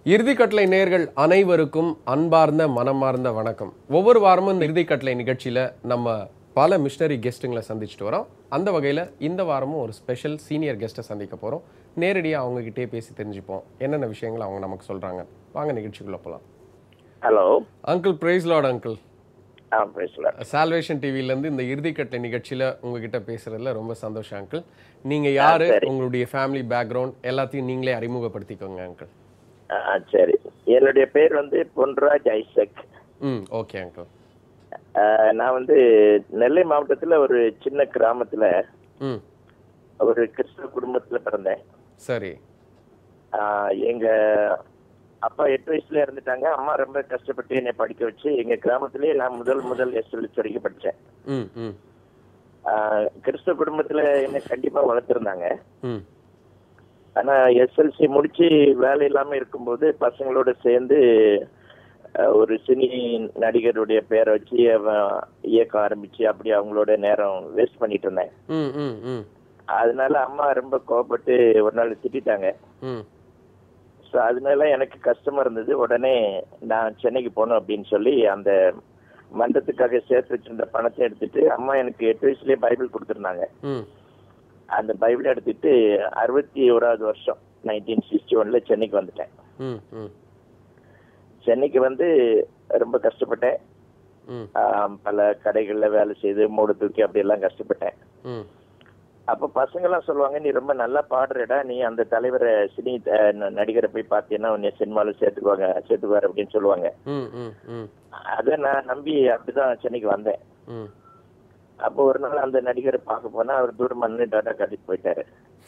இறுதிக்கட்டளை நேர்கள் அனைவருக்கும் அன்பார்ந்த மனமார்ந்த வணக்கம் ஒவ்வொரு வாரமும் இந்த இறுதிக்கட்டளை நிகழ்ச்சியில நம்ம பல மிஷனரி கெஸ்ட்டுங்களை சந்திச்சுட்டு வரோம் அந்த வகையில் இந்த வாரமும் ஒரு ஸ்பெஷல் சீனியர் கெஸ்ட்டை சந்திக்க போகிறோம் நேரடியாக அவங்ககிட்டயே பேசி தெரிஞ்சுப்போம் என்னென்ன விஷயங்கள் அவங்க நமக்கு சொல்கிறாங்க வாங்க நிகழ்ச்சிக்குள்ளே போகலாம் hello uncle praise lord uncle ஆ பேசல சால்வேஷன் டிவிலேருந்து இந்த இறுதிக்கட்டளை நிகழ்ச்சியில் உங்ககிட்ட பேசுறதுல ரொம்ப சந்தோஷம் அங்கிள் நீங்கள் யார் உங்களுடைய ஃபேமிலி பேக்ரவுண்ட் எல்லாத்தையும் நீங்களே அறிமுகப்படுத்திக்கோங்க அங்கிள் ஆ சரி என்னுடைய பேர் வந்து பொன்ராஜ் ஐசக் ம் ஓகே அங்கிள் ஆ, நான் வந்து நெல்லை மாவட்டத்துல ஒரு சின்ன கிராமத்துல ம் ஒரு கிறிஸ்தவ குடும்பத்துல பிறந்தேன் சரி ஆ, எங்க அப்பா எட்டு வயசுல இறந்துட்டாங்க அம்மா ரொம்ப கஷ்டப்பட்டு என்னை படிக்க வச்சு எங்க கிராமத்திலேயே நான் முதல் முதல் எஸ்எல்சி வரைக்கும் படிச்சேன் ம் ம் ஆ, கிறிஸ்தவ குடும்பத்துல என்னை கண்டிப்பா வளர்த்துருந்தாங்க ம் ஆனா எஸ்எல்சி முடிச்சு வேலை இல்லாம இருக்கும்போது பசங்களோட சேர்ந்து அஹ், ஒரு சினி நடிகருடைய பேரை வச்சு அவன் இயக்கம் ஆரம்பிச்சு அப்படி அவங்களோட நேரம் வேஸ்ட் பண்ணிட்டு இருந்தேன் ம் ம் ம் அதனால அம்மா ரொம்ப கோபப்பட்டு ஒரு நாள் திட்டிட்டாங்க ம் ஸோ அதனால எனக்கு கஷ்டமா இருந்தது உடனே நான் சென்னைக்கு போகணும் அப்படின்னு சொல்லி அந்த மன்றத்துக்காக சேர்த்து வச்சிருந்த பணத்தை எடுத்துட்டு அம்மா எனக்கு எட்டு வயசுலயே பைபிள் கொடுத்துருந்தாங்க ம் அந்த பைபிளை எடுத்துட்டு அறுபத்தி ஓராவது வருஷம் நைன்டீன் சிக்ஸ்டி ஒன்ல சென்னைக்கு வந்துட்டேன் ம் ம் சென்னைக்கு வந்து ரொம்ப கஷ்டப்பட்டேன் ம் ஆம், பல கடைகள்ல வேலை செய்து மூடு தூக்கி அப்படி எல்லாம் கஷ்டப்பட்டேன் ம் அப்ப பசங்க எல்லாம் சொல்லுவாங்க நீ ரொம்ப நல்லா பாடுறடா நீ அந்த தலைவரை சினி அஹ், ந- நடிகரை போய் பார்த்தீங்கன்னா உன்னை சினிமால சேர்த்துக்குவாங்க சேர்த்துக்குவாரு அப்படின்னு சொல்லுவாங்க ம் ம் ம் அதை நான் நம்பி அப்படிதான் சென்னைக்கு வந்தேன் ம் அப்போ ஒரு நாள் அந்த நடிகரை பார்க்க போனா அவர் தூரமா நின்று டாட்டா காட்டிட்டு போயிட்டாரு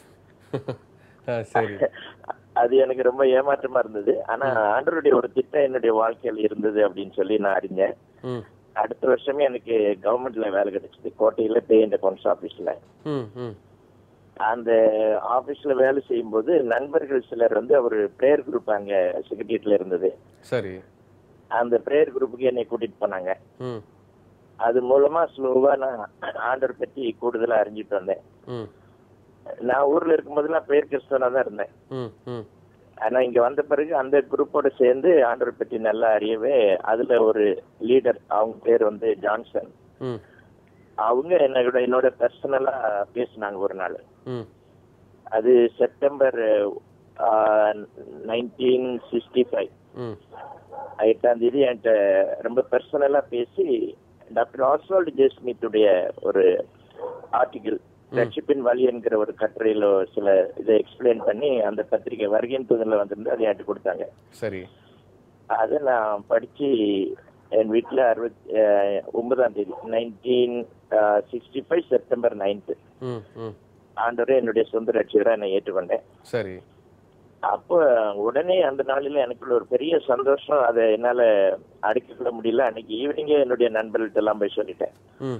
ஆ சரி அது எனக்கு ரொம்ப ஏமாற்றமா இருந்தது ஆனா ஆண்டவருடைய ஒரு திட்டம் என்னுடைய வாழ்க்கையில் இருந்தது அப்படின்னு சொல்லி நான் அறிஞ்சேன் ம் அடுத்த வருஷமே எனக்கு கவர்மெண்ட்ல வேலை கிடைச்சது கோட்டையில பே அண்ட் அக்கௌண்ட்ஸ் ஆபீஸ்ல ம் ம் அந்த ஆபீஸ்ல வேலை செய்யும்போது நண்பர்கள் சிலர் வந்து ஒரு பிரேயர் குரூப் அங்க செக்ரட்டரியேட்ல இருந்தது சரி அந்த பிரேயர் குரூப்புக்கு என்னை கூட்டிட்டு போனாங்க ம் அது மூலமா ஸ்லோவா நான் ஆண்டவர் பத்தி கூடுதலா அறிஞ்சிட்டு வந்தேன் ம் நான் ஊர்ல இருக்கும்போதெல்லாம் பேர் கிறிஸ்தவனா தான் இருந்தேன் ம் ம் ஆனா இங்க வந்த பிறகு அந்த குரூப்போட சேர்ந்து ஆண்டவர் பத்தி நல்லா அறியவே அதுல ஒரு லீடர் அவங்க பேர் வந்து ஜான்சன் ம் அவங்க என்னோட என்னோட பர்சனலா பேசினாங்க ஒரு நாள் ம் அது செப்டம்பர் நைன்டீன் சிக்ஸ்டி ஃபைவ் ம் எட்டாம் தேதி என்கிட்ட ரொம்ப பர்சனலா பேசி டாக்டர் ஆஸ்வால்டு ஜேஸ்மித்துடைய ஒரு ஆர்டிகிள் ரட்சிப்பின் வழி என்கிற ஒரு கட்டுரையில சில இதை எக்ஸ்பிளைன் பண்ணி அந்த பத்திரிகை வருகையின் தூதல வந்திருந்து அதை என்கிட்ட கொடுத்தாங்க சரி அதை நான் படிச்சு என் வீட்டுல அறுபத்தி அஹ், ஒன்பதாம் தேதி nineteen sixty five September ninth ம் ம் ஆண்டவரே என்னுடைய சொந்த ரட்சிகரா என்னை ஏற்றுக்கொண்டேன் சரி அப்போ உடனே அந்த நாளில எனக்குள்ள ஒரு பெரிய சந்தோஷம் அதை என்னால அடக்கிக்கொள்ள முடியல அன்னைக்கு ஈவினிங்கே என்னுடைய நண்பர்கள்ட்ட எல்லாம் போய் சொல்லிட்டேன் ம்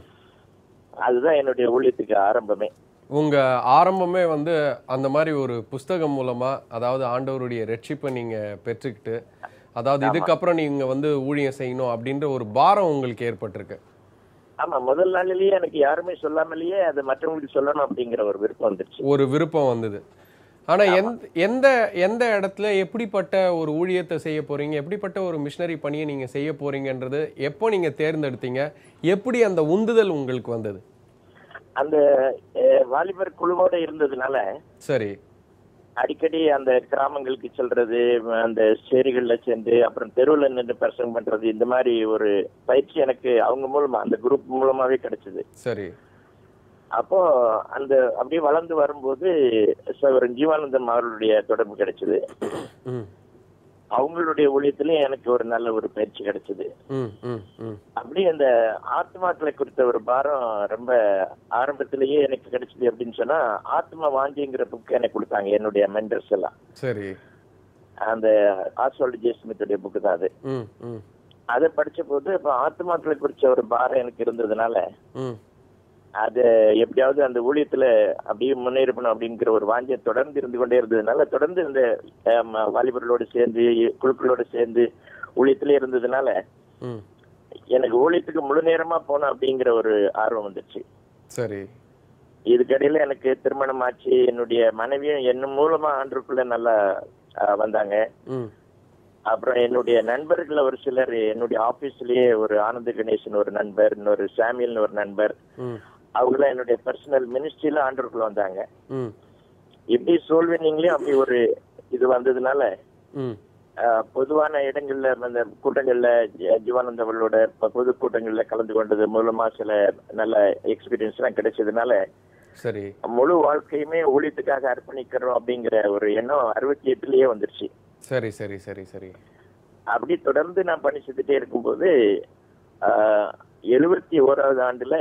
அதுதான் என்னுடைய ஊழியத்துக்கு ஆரம்பமே உங்க ஆரம்பமே வந்து அந்த மாதிரி ஒரு புஸ்தகம் மூலமா அதாவது ஆண்டவருடைய ரட்சிப்பை நீங்க பெற்றுக்கிட்டு அதாவது இதுக்கப்புறம் நீங்க வந்து ஊழியம் செய்யணும் அப்படின்ற ஒரு பாரம் உங்களுக்கு ஏற்பட்டிருக்கு ஆமா முதல் நாளிலேயே எனக்கு யாருமே சொல்லாமலேயே அதை மற்றவங்களுக்கு சொல்லணும் அப்படிங்கிற ஒரு விருப்பம் வந்துருச்சு ஒரு விருப்பம் வந்தது ஆனா எந்த எந்த எந்த இடத்துல எப்படிப்பட்ட ஒரு ஊழியத்தை செய்ய போறீங்க எப்படிப்பட்ட ஒரு மிஷனரி பணியை நீங்க செய்ய போறீங்கன்றது எப்போ நீங்க தேர்ந்தெடுத்தீங்க எப்படி அந்த உந்துதல் உங்களுக்கு வந்தது அந்த அஹ், வாலிபர் குழுவோட இருந்ததுனால சரி அடிக்கடி அந்த கிராமங்களுக்கு செல்றது அந்த சேரிகள்ல சென்று அப்புறம் தெருவுல நின்று பிரசங்கம் பண்றது இந்த மாதிரி ஒரு பயிற்சி எனக்கு அவங்க மூலமா அந்த குரூப் மூலமாவே கிடைச்சது சரி அப்போ அந்த அப்படியே வளர்ந்து வரும்போது சகோதரன் ஜீவானந்தம் அவர்களுடைய தொடர்பு கிடைச்சது ம் அவங்களுடைய ஊழியத்திலயும் எனக்கு ஒரு நல்ல ஒரு பயிற்சி கிடைச்சது ம் ம் ம் அப்படியே அந்த ஆத்மாக்களை குறித்த ஒரு பாரம் ரொம்ப ஆரம்பத்திலேயே எனக்கு கிடைச்சது அப்படின்னு சொன்னா ஆத்மா வாஞ்சிங்கிற புக் எனக்கு கொடுத்தாங்க என்னுடைய மென்டர்ஸ் எல்லாம் சரி அந்த ஆஸ்வால்டு ஜேஸ்மித்துடைய புக்கு தான் அது ம் ம் அதை படிச்ச போது இப்ப ஆத்மாக்களை குறிச்ச ஒரு பாரம் எனக்கு இருந்ததுனால ம் அது எப்படியாவது அந்த ஊழியத்துல அப்படியே முன்னேறணும் அப்படிங்கிற ஒரு வாஞ்சை தொடர்ந்து இருந்து கொண்டே இருந்ததுனால தொடர்ந்து இந்த ஆம், வாலிபர்களோடு சேர்ந்து குழுக்களோடு சேர்ந்து ஊழியத்திலே இருந்ததுனால ம் எனக்கு ஊழியத்துக்கு முழு நேரமா போனோம் அப்படிங்கிற ஒரு ஆர்வம் வந்துச்சு சரி இதுக்கிடையில எனக்கு திருமணம் ஆச்சு என்னுடைய மனைவியும் என்ன மூலமா ஆண்டுக்குள்ள நல்லா ஆ, வந்தாங்க ம் அப்புறம் என்னுடைய நண்பர்கள் ஒரு சிலர் என்னுடைய ஆபீஸ்லயே ஒரு ஆனந்த கணேசன் ஒரு நண்பர் இன்னொரு சாமியல்னு ஒரு நண்பர் ம் அவங்களாம் என்னுடைய பர்சனல் மினிஸ்ட்ரியில ஆண்டவர்கள் வந்தாங்க ம் இப்படி சோல்வினிங்லயும் அப்படி ஒரு இது வந்ததுனால ம் ஆஹ், பொதுவான இடங்கள்ல அந்த கூட்டங்கள்ல ஜ- ஜீவானந்தவர்களோட ப- பொது கூட்டங்கள்ல கலந்து கொண்டது மூலமா சில நல்ல எக்ஸ்பீரியன்ஸ் எல்லாம் கிடைச்சதுனால சரி முழு வாழ்க்கையுமே ஊழியத்துக்காக அர்ப்பணிக்கிறோம் அப்படிங்கிற ஒரு எண்ணம் அறுபத்தி எட்டுலயே வந்துருச்சு சரி சரி சரி சரி அப்படி தொடர்ந்து நான் பணி செஞ்சுட்டே இருக்கும்போது எழுபத்தி ஓராவது ஆண்டுல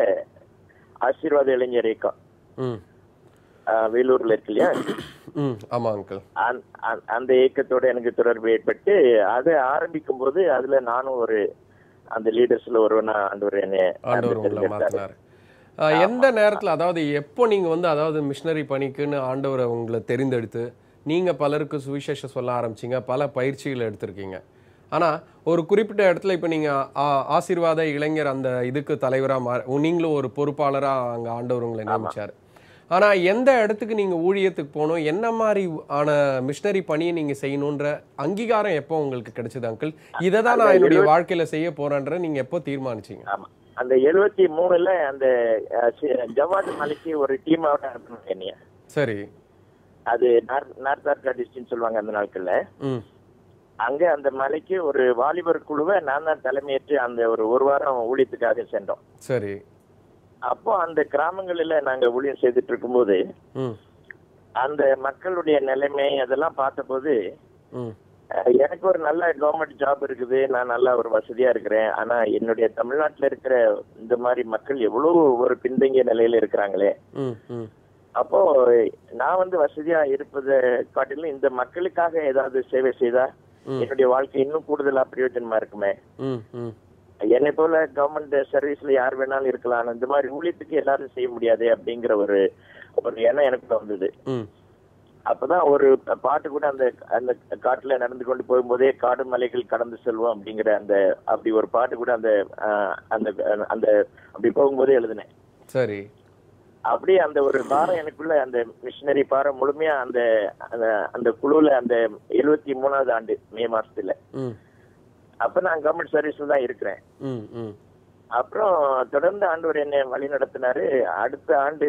ஆசீர்வாத இளைஞர் இயக்கம் ம் ஆஹ், வேலூர்ல இருக்கு இல்லையா ம் ஆமாம் அங்கிள் அந்த- அந்த- அந்த இயக்கத்தோட எனக்கு தொடர்பு ஏற்பட்டு அதை ஆரம்பிக்கும் போது அதுல நானும் ஒரு அந்த லீடர்ஸ்ல ஒருவனா ஆண்டவர் என்னை ஆண்டவர் உங்களை தேர்ந்தெடுத்தாரு. மாத்தினாரு ஆஹ், எந்த நேரத்துல அதாவது எப்போ நீங்க வந்து அதாவது மிஷினரி பணிக்குன்னு ஆண்டவரை உங்களை தெரிந்தெடுத்து நீங்க பலருக்கு சுவிசேஷம் சொல்ல ஆரம்பிச்சீங்க பல பயிற்சிகள் எடுத்திருக்கீங்க ஆனா ஒரு குறிப்பிட்ட இடத்துல இப்போ நீங்க ஆ- ஆசீர்வாத இளைஞர் அந்த இதுக்கு தலைவரா மா நீங்களும் ஒரு பொறுப்பாளரா அங்க ஆண்டவர் உங்களை நியமிச்சாரு ஆனா எந்த இடத்துக்கு நீங்க ஊழியத்துக்கு போகணும் என்ன மாதிரி ஆன மிஷினரி பணியை நீங்க செய்யணுன்ற அங்கீகாரம் எப்போ உங்களுக்கு கிடைச்சது அங்கிள் இதை தான் நான் என்னுடைய வாழ்க்கையில செய்ய போறேன்ற நீங்க எப்போ தீர்மானிச்சீங்க ஆமா அந்த எழுபத்தி மூணுல அந்த அஹ், சி- ஜவாத் மலைக்கு ஒரு டீம் அவுட் அனுப்பணும் என்னைய சரி அது நார்த் நார்த் ஆர்கா டிஸ்ட்ரிக்ட் சொல்லுவாங்க அந்த நாட்கள்ல ம் அங்க அந்த மலைக்கு ஒரு வாலிபர் குழுவை நான் தான் தலைமையேற்று அந்த ஒரு ஒரு வாரம் ஊழியத்துக்காக சென்றோம் சரி அப்போ அந்த கிராமங்களில நாங்க ஊழியம் செய்துட்டு இருக்கும்போது ம் அந்த மக்களுடைய நிலைமை அதெல்லாம் பார்த்தபோது ம் அஹ், எனக்கு ஒரு நல்ல கவர்மெண்ட் ஜாப் இருக்குது நான் நல்லா ஒரு வசதியா இருக்கிறேன் ஆனா என்னுடைய தமிழ்நாட்டுல இருக்கிற இந்த மாதிரி மக்கள் எவ்வளவு ஒரு பின்தங்கிய நிலையில இருக்கிறாங்களே ம் ம் அப்போ நான் வந்து வசதியா இருப்பதை காட்டிலும் இந்த மக்களுக்காக ஏதாவது சேவை செய்தா ம். என்னுடைய வாழ்க்கை இன்னும் கூடுதலா பிரயோஜனமா இருக்குமே ம் ம் என்னை போல கவர்மெண்ட் சர்வீஸ்ல யார் வேணாலும் இருக்கலாம் ஆனா இந்த மாதிரி ஊழியத்துக்கு எல்லாரும் செய்ய முடியாது அப்படிங்கிற ஒரு ஒரு எண்ணம் எனக்கு வந்தது ம் அப்பதான் ஒரு பாட்டு கூட அந்த அந்த காட்டுல நடந்து கொண்டு போகும்போதே காடு மலைகள் கடந்து செல்வோம் அப்படிங்கிற அந்த அப்படி ஒரு பாட்டு கூட அந்த ஆஹ், அந்த அந்த அப்படி போகும்போதே எழுதினேன் சரி அப்படியே அந்த ஒரு பாரம் எனக்குள்ள அந்த மிஷினரி பாரம் முழுமையா அந்த அந்த- அந்த குழுல அந்த எழுபத்தி மூணாவது ஆண்டு மே மாசத்துல ம் அப்ப நான் கவர்மெண்ட் சர்வீஸ்ல தான் இருக்கிறேன் ம் ம் அப்புறம் தொடர்ந்து ஆண்டவர் என்னை வழி நடத்தினாரு அடுத்த ஆண்டு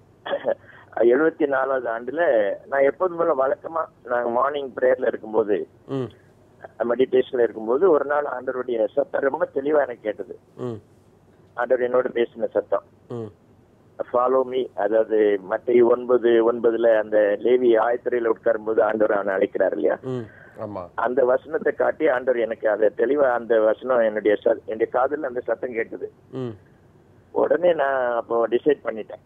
எழுபத்தி நாலாவது ஆண்டுல நான் எப்போதும் போல வழக்கமா நாங்க மார்னிங் பிரேயர்ல இருக்கும்போது ம் மெடிடேஷன்ல இருக்கும்போது ஒரு நாள் ஆண்டவருடைய சத்தம் ரொம்ப தெளிவா எனக்கு கேட்டது ம் ஆண்டவர் என்னோட பேசின சத்தம் ம் ஃபாலோ மீ அதாவது மத்திய ஒன்பது ஒன்பதுல அந்த லேவி ஆயத்திரையில உட்காரும்போது ஆண்டவர் அவனை அழைக்கிறார் இல்லையா ம் ஆமா அந்த வசனத்தை காட்டி ஆண்டவர் எனக்கு அதை தெளிவா அந்த வசனம் என்னுடைய ச- என்னுடைய காதுல அந்த சத்தம் கேட்டது ம் உடனே நான் அப்போ டிசைட் பண்ணிட்டேன்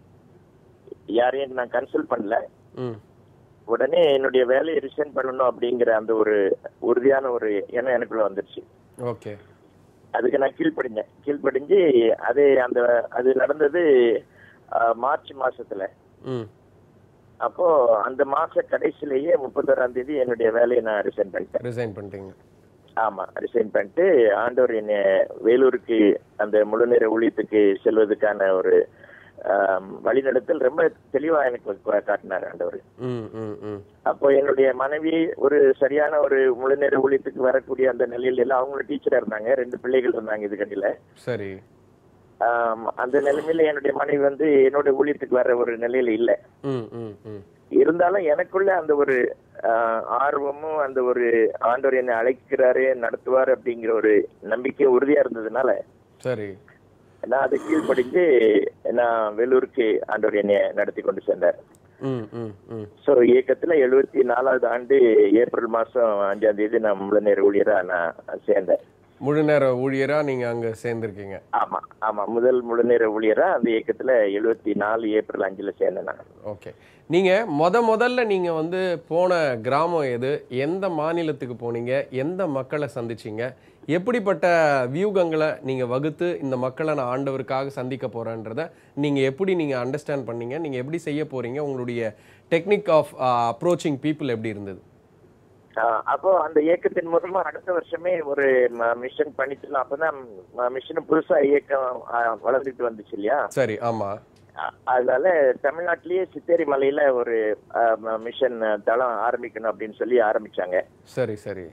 யாரையும் நான் கன்சல்ட் பண்ணல ம் உடனே என்னுடைய வேலையை ரிசைன் பண்ணணும் அப்படிங்கிற அந்த ஒரு உறுதியான ஒரு எண்ணம் எனக்குள்ள வந்துருச்சு ஓகே அதுக்கு நான் கீழ்ப்படிஞ்சேன் கீழ்ப்படிஞ்சு அது அந்த அது நடந்தது ஆஹ், மார்ச் மாசத்துல ம் அப்போ அந்த மாச கடைசிலேயே முப்பத்தோராம் தேதி என்னுடைய வேலையை நான் ரிசைன் பண்ணிட்டேன் ரிசைன் பண்ணிட்டீங்க ஆமா ரிசைன் பண்ணிட்டு ஆண்டவர் என்னை வேலூருக்கு அந்த முழுநேர ஊழியத்துக்கு செல்வதற்கான ஒரு ஆம், வழிநடத்தல் ரொம்ப தெளிவா எனக்கு கா- காட்டினார் ஆண்டவர் ம் ம் ம் அப்போ என்னுடைய மனைவி ஒரு சரியான ஒரு முழுநேர ஊழியத்துக்கு வரக்கூடிய அந்த நிலையில எல்லாம் அவங்களும் டீச்சரா இருந்தாங்க ரெண்டு பிள்ளைகள் இருந்தாங்க இதுக்கடியில சரி ஆம், அந்த நிலைமையில என்னுடைய மனைவி வந்து என்னோட ஊழியத்துக்கு வர ஒரு நிலையில இல்ல ம் ம் ம் இருந்தாலும் எனக்குள்ள அந்த ஒரு ஆஹ், ஆர்வமும் அந்த ஒரு ஆண்டவர் என்னை அழைக்கிறாரு நடத்துவார் அப்படிங்கிற ஒரு நம்பிக்கை உறுதியா இருந்ததுனால சரி நான் அதை கீழ்ப்படிஞ்சு நான் வேலூருக்கு ஆண்டவர் என்னை நடத்தி கொண்டு சென்றார் ம் ம் ம் சோ இயக்கத்துல எழுபத்தி நாலாவது ஆண்டு ஏப்ரல் மாசம் அஞ்சாம் தேதி நான் முழு நேர ஊழியரா நான் சேர்ந்தேன் முழு நேர ஊழியரா நீங்க அங்க சேர்ந்திருக்கீங்க ஆமா ஆமா முதல் முழு நேர ஊழியரா அந்த இயக்கத்துல எழுபத்தி நாலு ஏப்ரல் அஞ்சுல சேர்ந்தேன் நான் ஓகே நீங்க முத முதல்ல நீங்க வந்து போன கிராமம் எது எந்த மாநிலத்துக்கு போனீங்க எந்த மக்களை சந்திச்சீங்க எப்படிப்பட்ட வியூகங்களை நீங்க வகுத்து இந்த மக்களை நான் ஆண்டவருக்காக சந்திக்க போறேன்றத நீங்க எப்படி நீங்க அண்டர்ஸ்டாண்ட் பண்ணீங்க நீங்க எப்படி செய்ய போறீங்க உங்களுடைய டெக்னிக் ஆஃப் அப்ரோச்சிங் பீப்புள் எப்படி இருந்தது ஆஹ் அப்போ அந்த இயக்கத்தின் மூலமா அடுத்த வருஷமே ஒரு மிஷன் பண்ணிக்கலாம் அப்பதான் மிஷன் புதுசா இயக்கம் ஆஹ், வளர்ந்துட்டு வந்துச்சு இல்லையா சரி ஆமா அ- அதனால தமிழ்நாட்டிலேயே சித்தேரி மலையில ஒரு மிஷன் தளம் ஆரம்பிக்கணும் அப்படின்னு சொல்லி ஆரம்பிச்சாங்க சரி சரி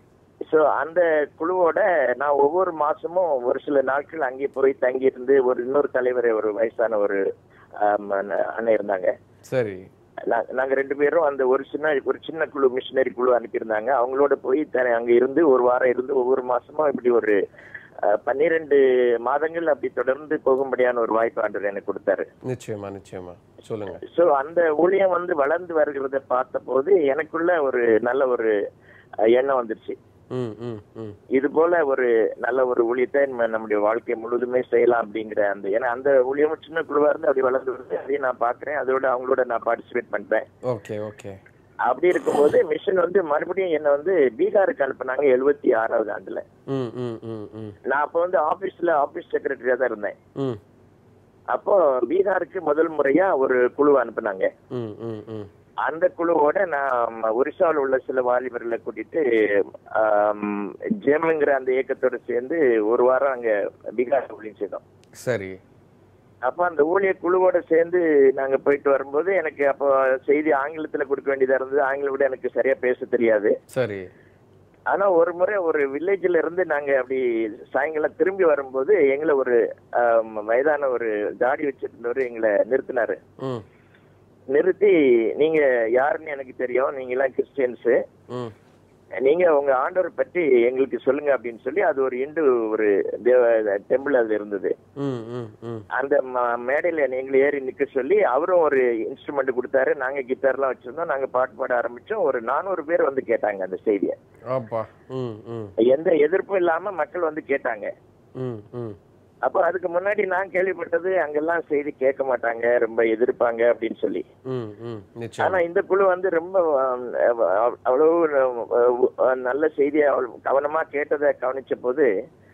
ஸோ அந்த குழுவோட நான் ஒவ்வொரு மாசமும் ஒரு சில நாட்கள் அங்கே போய் தங்கி இருந்து ஒரு இன்னொரு தலைவர் ஒரு வயசான ஒரு ஆம், அண்ண- அண்ணன் இருந்தாங்க சரி நா- நாங்க ரெண்டு பேரும் அந்த ஒரு சின்ன ஒரு சின்ன குழு மிஷினரி குழு அனுப்பியிருந்தாங்க அவங்களோட போய் த- அங்க இருந்து ஒரு வாரம் இருந்து ஒவ்வொரு மாசமும் இப்படி ஒரு அஹ், பன்னிரெண்டு மாதங்கள் அப்படி தொடர்ந்து போகும்படியான ஒரு வாய்ப்பு ஆண்டவர் எனக்கு கொடுத்தாரு நிச்சயமா நிச்சயமா சொல்லுங்க சோ அந்த ஊழியம் வந்து வளர்ந்து வருகிறத பார்த்த போது எனக்குள்ள ஒரு நல்ல ஒரு அஹ், எண்ணம் வந்துருச்சு ம் ம் ம் இது போல ஒரு நல்ல ஒரு ஊழியத்தை நம்ம நம்முடைய வாழ்க்கை முழுதுமே செய்யலாம் அப்படிங்கிற அந்த ஏன்னா அந்த ஊழியம் சின்ன குழுவா இருந்து அப்படி வளர்ந்து வருது அதையும் நான் பாக்குறேன் அதோட அவங்களோட நான் பார்ட்டிசிபேட் பண்றேன் ஓகே ஓகே அப்படி இருக்கும்போது மிஷன் வந்து மறுபடியும் என்ன வந்து பீகாருக்கு அனுப்புனாங்க எழுபத்தி ஆறாவது ஆண்டுல ம் ம் ம் ம் நான் அப்போ வந்து ஆபீஸ்ல ஆபீஸ் செக்ரட்டரியா தான் இருந்தேன் ம் அப்போ பீகாருக்கு முதல் முறையா ஒரு குழு அனுப்புனாங்க ம் ம் ம் அந்த குழுவோட நான் ஒரிசாவில் உள்ள சில வாலிபர்களை கூட்டிட்டு ஆம், ஜெம்ங்கிற அந்த இயக்கத்தோட சேர்ந்து ஒரு வாரம் அங்க பீகார் ஊழியம் செய்தோம் சரி அப்ப அந்த ஊழிய குழுவோட சேர்ந்து நாங்க போயிட்டு வரும்போது எனக்கு அப்போ செய்தி ஆங்கிலத்துல கொடுக்க வேண்டியதா இருந்தது ஆங்கிலம் விட எனக்கு சரியா பேச தெரியாது சரி ஆனா ஒரு முறை ஒரு வில்லேஜ்ல இருந்து நாங்க அப்படி சாயங்காலம் திரும்பி வரும்போது எங்களை ஒரு ஆம், வயதான ஒரு தாடி வச்சிருந்தவர் எங்களை நிறுத்தினாரு ம் நிறுத்தி நீங்க யாருன்னு எனக்கு தெரியும் நீங்க எல்லாம் கிறிஸ்டியன்ஸ் ம் நீங்க உங்க ஆண்டவர் பற்றி எங்களுக்கு சொல்லுங்க அப்படின்னு சொல்லி அது ஒரு இந்து ஒரு தேவ டெம்பிள் அதுல இருந்தது ம் ம் ம் அந்த ம- மேடையில எங்களை ஏறி நிக்க சொல்லி அவரும் ஒரு இன்ஸ்ட்ருமெண்ட் கொடுத்தாரு நாங்க கிட்டார்லாம் வச்சிருந்தோம் நாங்க பாட்டு பாட ஆரம்பிச்சோம் ஒரு நானூறு பேர் வந்து கேட்டாங்க அந்த செய்தியை அப்பா ம் ம் எந்த எதிர்ப்பும் இல்லாம மக்கள் வந்து கேட்டாங்க ம் ம் அப்போ அதுக்கு முன்னாடி நான் கேள்விப்பட்டது அங்கெல்லாம் செய்தி கேட்க மாட்டாங்க ரொம்ப எதிர்ப்பாங்க அப்படின்னு சொல்லி ம் ம் நிச்சயம் ஆனா இந்த குழு வந்து ரொம்ப ஆம், அவ்- அவ்வளவு அஹ், நல்ல செய்தியை அவ்வளவு கவனமா கேட்டதை கவனிச்ச போது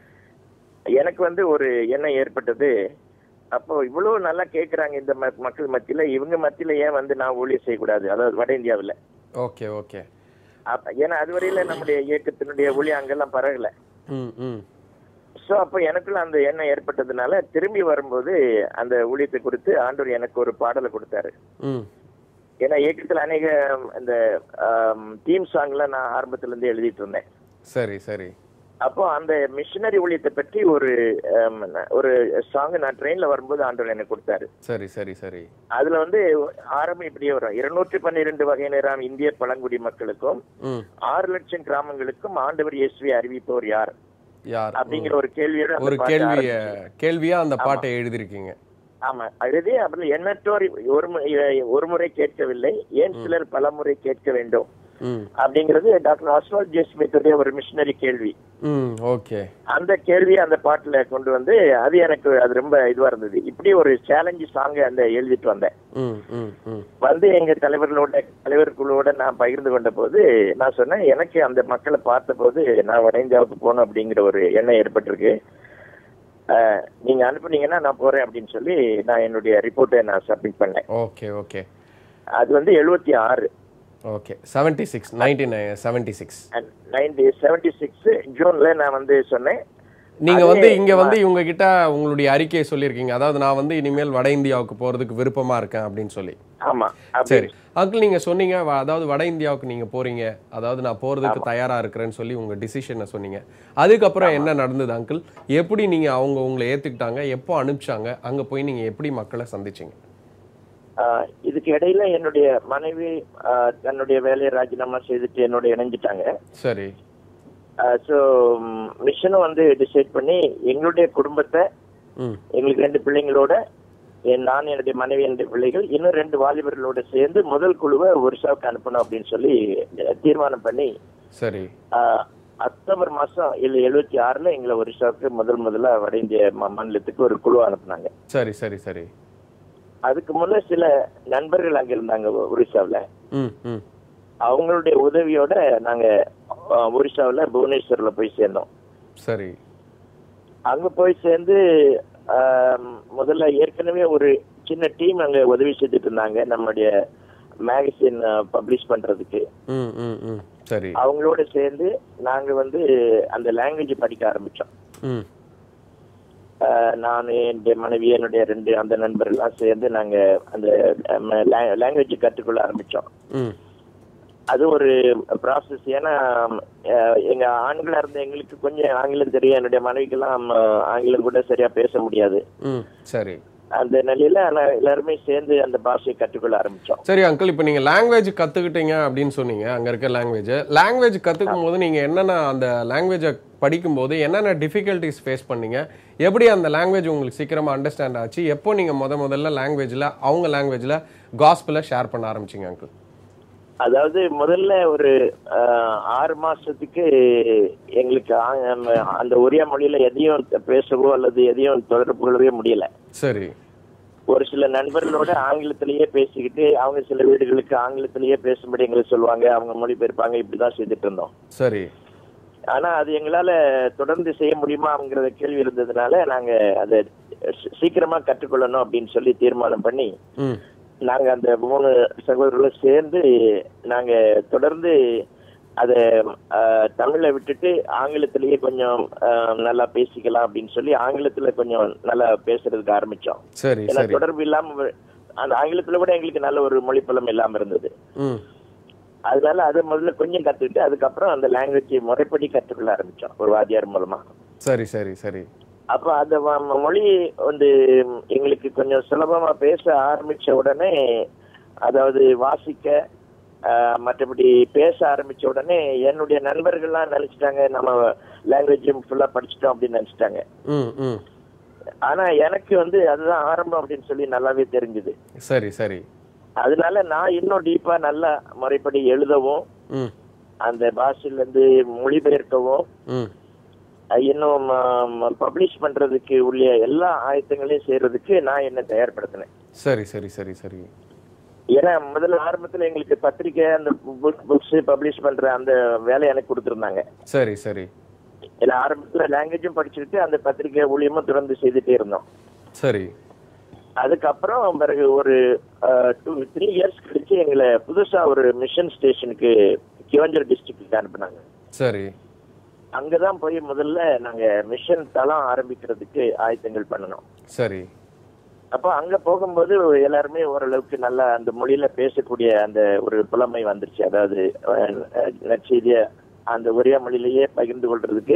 எனக்கு வந்து ஒரு எண்ணம் ஏற்பட்டது அப்போ இவ்வளவு நல்லா கேக்குறாங்க இந்த ம- மக்கள் மத்தியில இவங்க மத்தியில ஏன் வந்து நான் ஊழியர் செய்யக்கூடாது அதாவது வட இந்தியாவுல ஓகே ஓகே அப்ப ஏன்னா அதுவரையில நம்முடைய இயக்கத்தினுடைய ஊழியம் அங்கெல்லாம் பரவல ம் ம் சோ அப்போ எனக்குள்ள அந்த எண்ணம் ஏற்பட்டதுனால திரும்பி வரும்போது அந்த ஊழியத்தை குறித்து ஆண்டவர் எனக்கு ஒரு பாடலை கொடுத்தாரு ம் ஏன்னா இயக்கத்துல அநேக இந்த தீம் சாங்லாம் நான் ஆரம்பத்துல இருந்து எழுதிட்டு இருந்தேன் சரி சரி அப்போ அந்த மிஷினரி ஊழியத்தை பற்றி ஒரு ஆம், ஒரு சாங் நான் ட்ரெயின்ல வரும்போது ஆண்டவர் எனக்கு கொடுத்தாரு சரி சரி சரி அதுல வந்து ஆரம்பம் இப்படியே வரும் இருநூற்றி பன்னிரெண்டு வகையினராம் இந்திய பழங்குடி மக்களுக்கும் ம் ஆறு லட்சம் கிராமங்களுக்கும் ஆண்டவர் இயேசுவை அறிவிப்போர் யார் யார் அப்படிங்கிற ஒரு கேள்வியோட அந்த ஒரு பாட்டு கேள்விய ஆரம்பிச்சு. கேள்வியா அந்த பாட்டை எழுதிருக்கீங்க ஆமா எழுதி அப்புறம் எண்ணற்றோர் ஒரு மு- ஒரு முறை கேட்கவில்லை ஏன் சிலர் பல முறை கேட்க வேண்டும் ம் அப்படிங்கிறது டாக்டர் ஆஸ்வால் ஜெஸ்மித்துடைய ஒரு மிஷினரி கேள்வி ம் ஓகே அந்த கேள்வியை அந்த பாட்டுல கொண்டு வந்து அது எனக்கு அது ரொம்ப இதுவா இருந்தது இப்படி ஒரு சேலஞ்சு சாங் அந்த எழுதிட்டு வந்தேன் ம் ம் ம் வந்து எங்க தலைவர்களோட தலைவர் குழுவோட நான் பகிர்ந்து கொண்ட போது நான் சொன்னேன் எனக்கு அந்த மக்களை பார்த்த போது நான் வட இந்தியாவுக்கு போகணும் அப்படிங்கிற ஒரு எண்ணம் ஏற்பட்டிருக்கு அஹ், நீங்க அனுப்புனீங்கன்னா நான் போறேன் அப்படின்னு சொல்லி நான் என்னுடைய ரிப்போர்ட்டை நான் சப்மிட் பண்ணேன் ஓகே ஓகே அது வந்து எழுபத்தி ஆறு okay seventy six nineteen seventy six ninety seventy six ஜூன்ல நான் வந்து சொன்னேன் நீங்க அதே வந்து இங்க வந்து இவங்க கிட்ட உங்களுடைய அறிக்கையை சொல்லியிருக்கீங்க அதாவது நான் வந்து இனிமேல் வட இந்தியாவுக்கு போறதுக்கு விருப்பமா இருக்கேன் அப்படின்னு சொல்லி ஆமா அப்படி சரி அங்கிள் நீங்க சொன்னீங்க வ- அதாவது வட இந்தியாவுக்கு நீங்க போறீங்க அதாவது நான் போறதுக்கு தயாரா இருக்கிறேன்னு சொல்லி உங்க டிசிஷனை சொன்னீங்க அதுக்கப்புறம் என்ன நடந்தது அங்கிள் எப்படி நீங்க அவங்க உங்களை ஏத்துக்கிட்டாங்க எப்போ அனுப்பிச்சாங்க அங்க போய் நீங்க எப்படி மக்களை சந்திச்சீங்க ஆஹ் இதுக்கு இடையில என்னுடைய மனைவி ஆஹ் தன்னுடைய வேலையை ராஜினாமா செய்துட்டு என்னோட இணைஞ்சிட்டாங்க சரி ஸோ மிஷனும் வந்து டிசைட் பண்ணி எங்களுடைய குடும்பத்தை ம் எங்களுக்கு ரெண்டு பிள்ளைங்களோட என் நான் என்னுடைய மனைவி என்னுடைய பிள்ளைகள் இன்னும் ரெண்டு வாலிபர்களோட சேர்ந்து முதல் குழுவை ஒரிசாவுக்கு அனுப்பணும் அப்படின்னு சொல்லி தீர்மானம் பண்ணி சரி ஆஹ் அக்டோபர் மாசம் இல்ல எழுபத்தி ஆறுல எங்களை ஒரிசாவுக்கு முதல் முதல்ல வட இந்திய மா- மாநிலத்துக்கு ஒரு குழு அனுப்புனாங்க சரி சரி சரி அதுக்கு முன்ன சில நண்பர்கள் அங்க இருந்தாங்க ஒ- ஒரிசாவுல ம் ம் அவங்களுடைய உதவியோட நாங்க ஆஹ், ஒரிசாவுல புவனேஸ்வர்ல போய் சேர்ந்தோம் சரி அங்க போய் சேர்ந்து ஆம், முதல்ல ஏற்கனவே ஒரு சின்ன டீம் அங்க உதவி செய்துட்டு இருந்தாங்க நம்மளுடைய மேகசின் பப்ளிஷ் பண்றதுக்கு ம் ம் ம் சரி அவங்களோட சேர்ந்து நாங்க வந்து அந்த லாங்குவேஜ் படிக்க ஆரம்பிச்சோம் ம் ஆஹ், நான் என்னுடைய மனைவி என்னுடைய ரெண்டு அந்த நண்பர் எல்லாம் சேர்ந்து நாங்க அந்த லாங்குவேஜ் கற்றுக்கொள்ள ஆரம்பிச்சோம் ம் அது ஒரு ப்ராசஸ் ஏன்னா அஹ், எங்க ஆண்களா இருந்த எங்களுக்கு கொஞ்சம் ஆங்கிலம் தெரியும் என்னுடைய மனைவிக்கெல்லாம் அஹ், ஆங்கிலம் கூட சரியா பேச முடியாது ம் சரி அந்த நிலையில ஆனா எல்லாருமே சேர்ந்து அந்த பாஷையை கற்றுக்கொள்ள ஆரம்பிச்சோம் சரி அங்கிள் இப்போ நீங்கள் லாங்குவேஜ் கற்றுக்கிட்டீங்க அப்படின்னு சொன்னீங்க அங்கே இருக்க லாங்குவேஜ் லாங்குவேஜ் கற்றுக்கும் போது நீங்கள் என்னென்ன அந்த லாங்குவேஜை படிக்கும்போது என்னென்ன டிஃபிகல்ட்டிஸ் ஃபேஸ் பண்ணீங்க எப்படி அந்த லாங்குவேஜ் உங்களுக்கு சீக்கிரமாக அண்டர்ஸ்டாண்ட் ஆச்சு எப்போ நீங்கள் முத முதல்ல லாங்குவேஜில் அவங்க லாங்குவேஜில் காஸ்பிளை ஷேர் பண்ண ஆரம்பிச்சிங்க அங்கிள் அதாவது முதல்ல ஒரு அஹ், ஆறு மாசத்துக்கு எங்களுக்கு ஆ- அந்த ஒரே மொழியில எதையும் பேசவோ அல்லது எதையும் தொடர்பு கொள்ளவே முடியல சரி ஒரு சில நண்பர்களோட ஆங்கிலத்திலேயே பேசிக்கிட்டு அவங்க சில வீடுகளுக்கு ஆங்கிலத்திலேயே பேசும்படி எங்களுக்கு சொல்லுவாங்க அவங்க மொழிபெயர்ப்பாங்க இப்படிதான் செய்துட்டு இருந்தோம் சரி ஆனா அது எங்களால தொடர்ந்து செய்ய முடியுமாங்கிற கேள்வி இருந்ததுனால நாங்க அதை சீ- சீக்கிரமா கற்றுக்கொள்ளணும் அப்படின்னு சொல்லி தீர்மானம் பண்ணி ம் நாங்க அந்த மூணு சகோதரர்களும் சேர்ந்து நாங்க தொடர்ந்து அதை தமிழை விட்டுட்டு ஆங்கிலத்திலேயே கொஞ்சம் அஹ், நல்லா பேசிக்கலாம் அப்படின்னு சொல்லி ஆங்கிலத்துல கொஞ்சம் நல்லா பேசுறதுக்கு ஆரம்பிச்சோம் சரி ஏன்னா சரி தொடர்பு இல்லாம வ- அந்த ஆங்கிலத்துல கூட எங்களுக்கு நல்ல ஒரு மொழிப்புலம் இல்லாம இருந்தது ம் அதனால அதை முதல்ல கொஞ்சம் கத்துக்கிட்டு அதுக்கப்புறம் அந்த லாங்குவேஜ் முறைப்படி கற்றுக்கொள்ள ஆரம்பிச்சோம் ஒரு வாத்தியார் மூலமா சரி சரி சரி அப்ப அந்த வ- மொழி வந்து எங்களுக்கு கொஞ்சம் சுலபமா பேச ஆரம்பிச்ச உடனே அதாவது வாசிக்க ஆஹ், மற்றபடி பேச ஆரம்பிச்ச உடனே என்னுடைய நண்பர்கள்லாம் நினைச்சிட்டாங்க நம்ம லாங்குவேஜ் ஃபுல்லா படிச்சிட்டோம் அப்படின்னு நினைச்சிட்டாங்க ம் ம் ஆனா எனக்கு வந்து அதுதான் ஆரம்பம் அப்படின்னு சொல்லி நல்லாவே தெரிஞ்சுது சரி சரி அதனால நான் இன்னும் டீப்பா நல்லா முறைப்படி எழுதவும் ம் அந்த பாஷையில இருந்து மொழிபெயர்க்கவும் ம் அஹ் இன்னும் பப்ளிஷ் பண்றதுக்கு உள்ள எல்லா ஆயத்தங்களையும் செய்யறதுக்கு நான் என்ன தயார்படுத்தினேன் சரி சரி சரி சரி ஏன்னா முதல்ல ஆரம்பத்துல எங்களுக்கு பத்திரிக்கை அந்த புக் புக்ஸ் பப்ளிஷ் பண்ற அந்த வேலையை எனக்கு கொடுத்துருந்தாங்க சரி சரி ஏன்னா ஆரம்பத்துல லாங்குவேஜும் படிச்சுக்கிட்டு அந்த பத்திரிக்கை ஊழியமும் தொடர்ந்து செய்துட்டே இருந்தோம் சரி அதுக்கப்புறம் பிறகு ஒரு டூ த்ரீ இயர்ஸ் கழிச்சு எங்களை புதுசா ஒரு மிஷன் ஸ்டேஷனுக்கு கிவஞ்சர் டிஸ்ட்ரிக்ட்க்கு அனுப்புனாங்க சரி அங்கதான் போய் முதல்ல நாங்க மிஷன் தளம் ஆரம்பிக்கிறதுக்கு ஆயத்தங்கள் பண்ணணும் சரி அப்போ அங்க போகும்போது எல்லாருமே ஓரளவுக்கு நல்லா அந்த மொழியில பேசக்கூடிய அந்த ஒரு புலமை வந்துருச்சு அதாவது அஹ், நற்செய்திய அந்த ஒரே மொழியிலேயே பகிர்ந்து கொள்றதுக்கு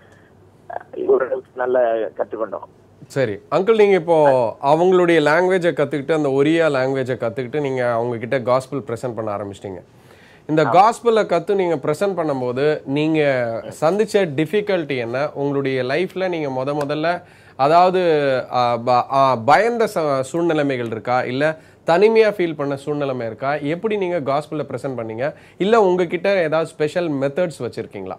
அஹ், ஓரளவுக்கு நல்லா கற்றுக்கொண்டோம் சரி அங்கிள் நீங்க இப்போ அவங்களுடைய லாங்குவேஜை கத்துக்கிட்டு அந்த ஒரியா லாங்குவேஜை கத்துக்கிட்டு நீங்க அவங்க கிட்ட காஸ்பிள் ப்ரெசென்ட் பண்ண ஆரம்பிச்சிட்டீங்க இந்த காஸ்பிளை கத்து நீங்க ப்ரெசென்ட் பண்ணும்போது நீங்க சந்திச்ச டிஃபிகல்ட்டி என்ன உங்களுடைய லைஃப்ல நீங்க முத முதல்ல அதாவது ஆ, ப- ஆ, பயந்த ச- சூழ்நிலைமைகள் இருக்கா இல்ல தனிமையா ஃபீல் பண்ண சூழ்நிலைமை இருக்கா எப்படி நீங்க காஸ்பிளை ப்ரெசென்ட் பண்ணீங்க இல்ல உங்ககிட்ட ஏதாவது ஸ்பெஷல் மெத்தட்ஸ் வச்சிருக்கீங்களா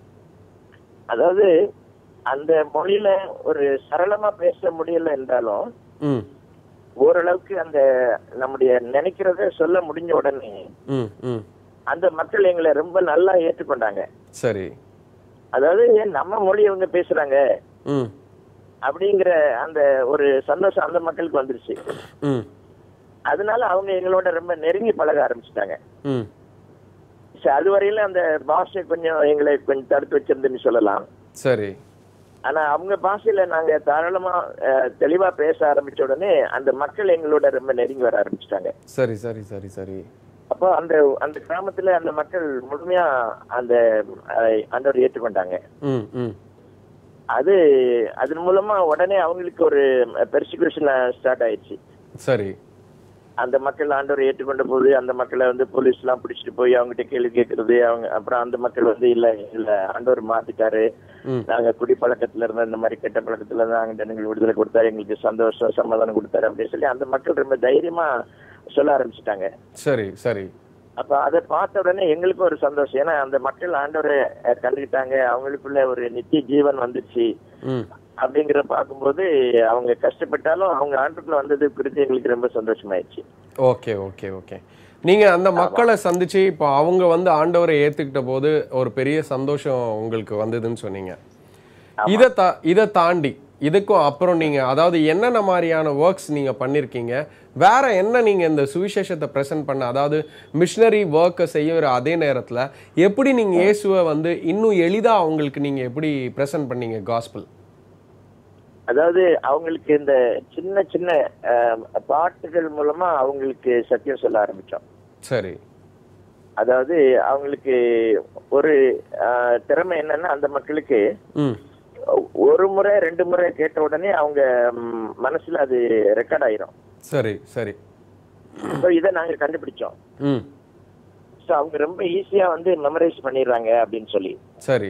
அதாவது அந்த மொழியில ஒரு சரளமா பேச முடியல என்றாலும் ம் ஓரளவுக்கு அந்த நம்முடைய நினைக்கிறத சொல்ல முடிஞ்ச உடனே ம் ம் அந்த மக்கள் எங்களை ரொம்ப நல்லா ஏற்றுக்கொண்டாங்க சரி அதாவது ஏன் நம்ம மொழி இவங்க பேசுறாங்க ம் அப்படிங்கிற அந்த ஒரு சந்தோஷம் அந்த மக்களுக்கு வந்துருச்சு ம் அதனால அவங்க எங்களோட ரொம்ப நெருங்கி பழக ஆரம்பிச்சிட்டாங்க ம் அது வரையில அந்த பாஷை கொஞ்சம் எங்களை கொஞ்சம் தடுத்து வச்சிருந்துன்னு சொல்லலாம் சரி ஆனா அவங்க பாஷையில நாங்க தாராளமா அஹ், தெளிவா பேச ஆரம்பிச்ச உடனே அந்த மக்கள் எங்களோட ரொம்ப நெருங்கி வர ஆரம்பிச்சிட்டாங்க சரி சரி சரி சரி அப்போ அந்த அந்த கிராமத்துல அந்த மக்கள் முழுமையா அந்த அஹ், ஆண்டவரை ஏற்றுக்கொண்டாங்க ம் ம் அது அதன் மூலமா உடனே அவங்களுக்கு ஒரு பெர்சிக்யூஷன் ஸ்டார்ட் ஆயிடுச்சு சரி அந்த மக்கள் ஆண்டவரை ஏற்றுக்கொண்ட போது அந்த மக்களை வந்து போலீஸ் எல்லாம் பிடிச்சிட்டு போய் அவங்ககிட்ட கேள்வி கேட்கறது அவங்க அப்புறம் அந்த மக்கள் வந்து இல்ல இல்ல ஆண்டவர் மாத்திட்டாரு ம் நாங்க குடிப்பழக்கத்துல இருந்த இந்த மாதிரி கெட்ட பழக்கத்துல இருந்து நாங்க எங்களுக்கு விடுதலை கொடுத்தாரு எங்களுக்கு சந்தோஷம் சமாதானம் கொடுத்தாரு அப்படின்னு சொல்லி அந்த மக்கள் ரொம்ப தைரியமா சொல்ல ஆரம்பிச்சிட்டாங்க சரி சரி அப்ப அதை பார்த்த உடனே எங்களுக்கும் ஒரு சந்தோஷம் ஏன்னா அந்த மக்கள் ஆண்டவரை அஹ், கண்டுக்கிட்டாங்க அவங்களுக்குள்ள ஒரு நித்திய ஜீவன் வந்துச்சு ம் அப்படிங்கிற பார்க்கும்போது அவங்க கஷ்டப்பட்டாலும் அவங்க ஆண்டுக்குள்ள வந்தது குறித்து எங்களுக்கு ரொம்ப சந்தோஷமாயிடுச்சு ஓகே ஓகே ஓகே நீங்க அந்த மக்களை சந்திச்சு இப்போ அவங்க வந்து ஆண்டவரை ஏத்துக்கிட்ட போது ஒரு பெரிய சந்தோஷம் உங்களுக்கு வந்ததுன்னு சொன்னீங்க இதை தா இதை தாண்டி இதுக்கும் அப்புறம் நீங்க அதாவது என்னென்ன மாதிரியான ஒர்க்ஸ் நீங்க பண்ணிருக்கீங்க வேற என்ன நீங்க இந்த சுவிசேஷத்தை பிரசன்ட் பண்ண அதாவது மிஷினரி ஒர்க்கை செய்யற அதே நேரத்துல எப்படி நீங்க இயேசுவை வந்து இன்னும் எளிதா அவங்களுக்கு நீங்க எப்படி பிரசன்ட் பண்ணீங்க காஸ்பிள் அதாவது அவங்களுக்கு இந்த சின்ன சின்ன அஹ், பாட்டுகள் மூலமா அவங்களுக்கு சத்தியம் சொல்ல ஆரம்பிச்சோம் சரி அதாவது அவங்களுக்கு ஒரு ஆஹ், திறமை என்னன்னா அந்த மக்களுக்கு ம் ஒரு முறை ரெண்டு முறை கேட்ட உடனே அவங்க ம், மனசுல அது ரெக்கார்ட் ஆயிரும் சரி சரி ஸோ இதை நாங்க கண்டுபிடிச்சோம் ம் ஸோ அவங்க ரொம்ப ஈஸியா வந்து மெமரைஸ் பண்ணிடுறாங்க அப்படின்னு சொல்லி சரி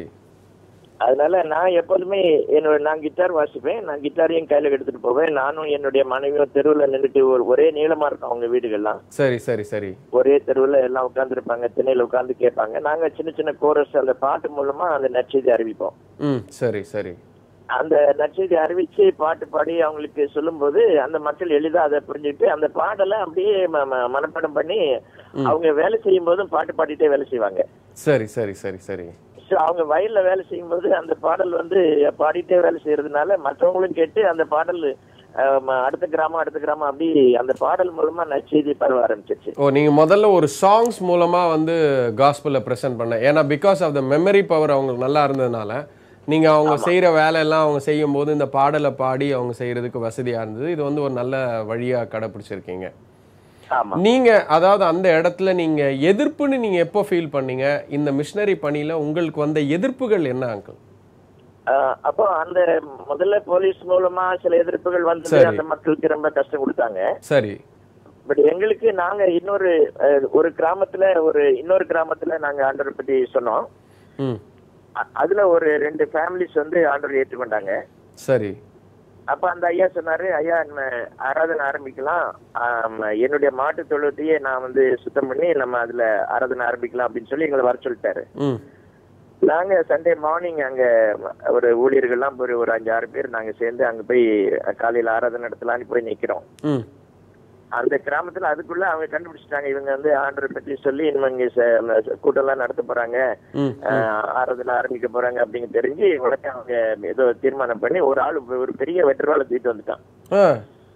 அதனால நான் எப்போதுமே என்னோட நான் கிட்டார் வாசிப்பேன் நான் கிட்டாரையும் கையில எடுத்துட்டு போவேன் நானும் என்னுடைய மனைவியும் தெருவில் நின்றுட்டு ஒரு ஒரே நீளமா இருக்கும் அவங்க வீடுகள்லாம் சரி சரி சரி ஒரே தெருவில் எல்லாம் உட்காந்துருப்பாங்க திண்ணையில உட்காந்து கேட்பாங்க நாங்க சின்ன சின்ன கோரஸ் அந்த பாட்டு மூலமா அந்த நற்செய்தி அறிவிப்போம் ம் சரி சரி அந்த நற்செய்தி அறிவிச்சு பாட்டு பாடி அவங்களுக்கு சொல்லும்போது அந்த மக்கள் எளிதா அதை புரிஞ்சுக்கிட்டு அந்த பாடலை அப்படியே ம- ம- மனப்பாடம் பண்ணி அவங்க வேலை செய்யும் போதும் பாட்டு பாடிட்டே வேலை செய்வாங்க சரி சரி சரி சரி So, அவங்க வயல்ல வேலை செய்யும்போது அந்த பாடல் வந்து பாடிட்டே வேலை செய்யறதுனால மற்றவங்களும் கேட்டு அந்த பாடல் அஹ், ம- அடுத்த கிராமம் அடுத்த கிராமம் அப்படி அந்த பாடல் மூலமா நற்செய்தி பரவ ஆரம்பிச்சிருச்சு ஓ நீங்க முதல்ல ஒரு சாங்ஸ் மூலமா வந்து காஸ்பல்ல ப்ரெசென்ட் பண்ண ஏன்னா because of the memory power அவங்களுக்கு நல்லா இருந்ததுனால நீங்க அவங்க செய்யற வேலையெல்லாம் அவங்க செய்யும் போது இந்த பாடலை பாடி அவங்க செய்யறதுக்கு வசதியா இருந்தது இது வந்து ஒரு நல்ல வழியா கடைபிடிச்சிருக்கீங்க ஆமா நீங்க அதாவது அந்த இடத்துல நீங்க எதிர்ப்புன்னு நீங்க எப்போ ஃபீல் பண்ணீங்க இந்த மிஷினரி பணியில உங்களுக்கு வந்த எதிர்ப்புகள் என்ன அங்கிள் அஹ், அப்போ அந்த முதல்ல போலீஸ் மூலமா சில எதிர்ப்புகள் வந்து சரி. அந்த மக்களுக்கு ரொம்ப கஷ்டம் கொடுத்தாங்க சரி பட் எங்களுக்கு நாங்க இன்னொரு அஹ், ஒரு கிராமத்துல ஒரு இன்னொரு கிராமத்துல நாங்க ஆண்டவரை பத்தி சொன்னோம் ம் அ- அதுல ஒரு ரெண்டு ஃபேமிலிஸ் வந்து ஆண்டவர் ஏற்றுக்கொண்டாங்க சரி அப்ப அந்த ஐயா சொன்னாரு ஐயா நம்ம ஆராதனை ஆரம்பிக்கலாம் ஆம், என்னுடைய மாட்டு தொழுவத்தையே நான் வந்து சுத்தம் பண்ணி நம்ம அதுல ஆராதனை ஆரம்பிக்கலாம் அப்படின்னு சொல்லி எங்களை வர சொல்லிட்டாரு ம் நாங்க சண்டே மார்னிங் அங்க ஒரு ஊழியர்கள்லாம் ஒரு ஒரு அஞ்சு ஆறு பேர் நாங்க சேர்ந்து அங்க போய் காலையில ஆராதனை நடத்தலாம்னு போய் நிக்கிறோம் ம் அந்த கிராமத்துல அதுக்குள்ள அவங்க கண்டுபிடிச்சிட்டாங்க இவங்க வந்து ஆண்டரை பற்றி சொல்லி இவங்க ச- கூட்டம்லாம் நடத்த போறாங்க ம் ஆஹ், ஆராதனை ஆரம்பிக்க போறாங்க அப்படின்னு தெரிஞ்சு உடனே அவங்க ஏதோ தீர்மானம் பண்ணி ஒரு ஆள் ஒரு பெரிய வெட்டரால தூக்கிட்டு வந்துட்டான் ஆ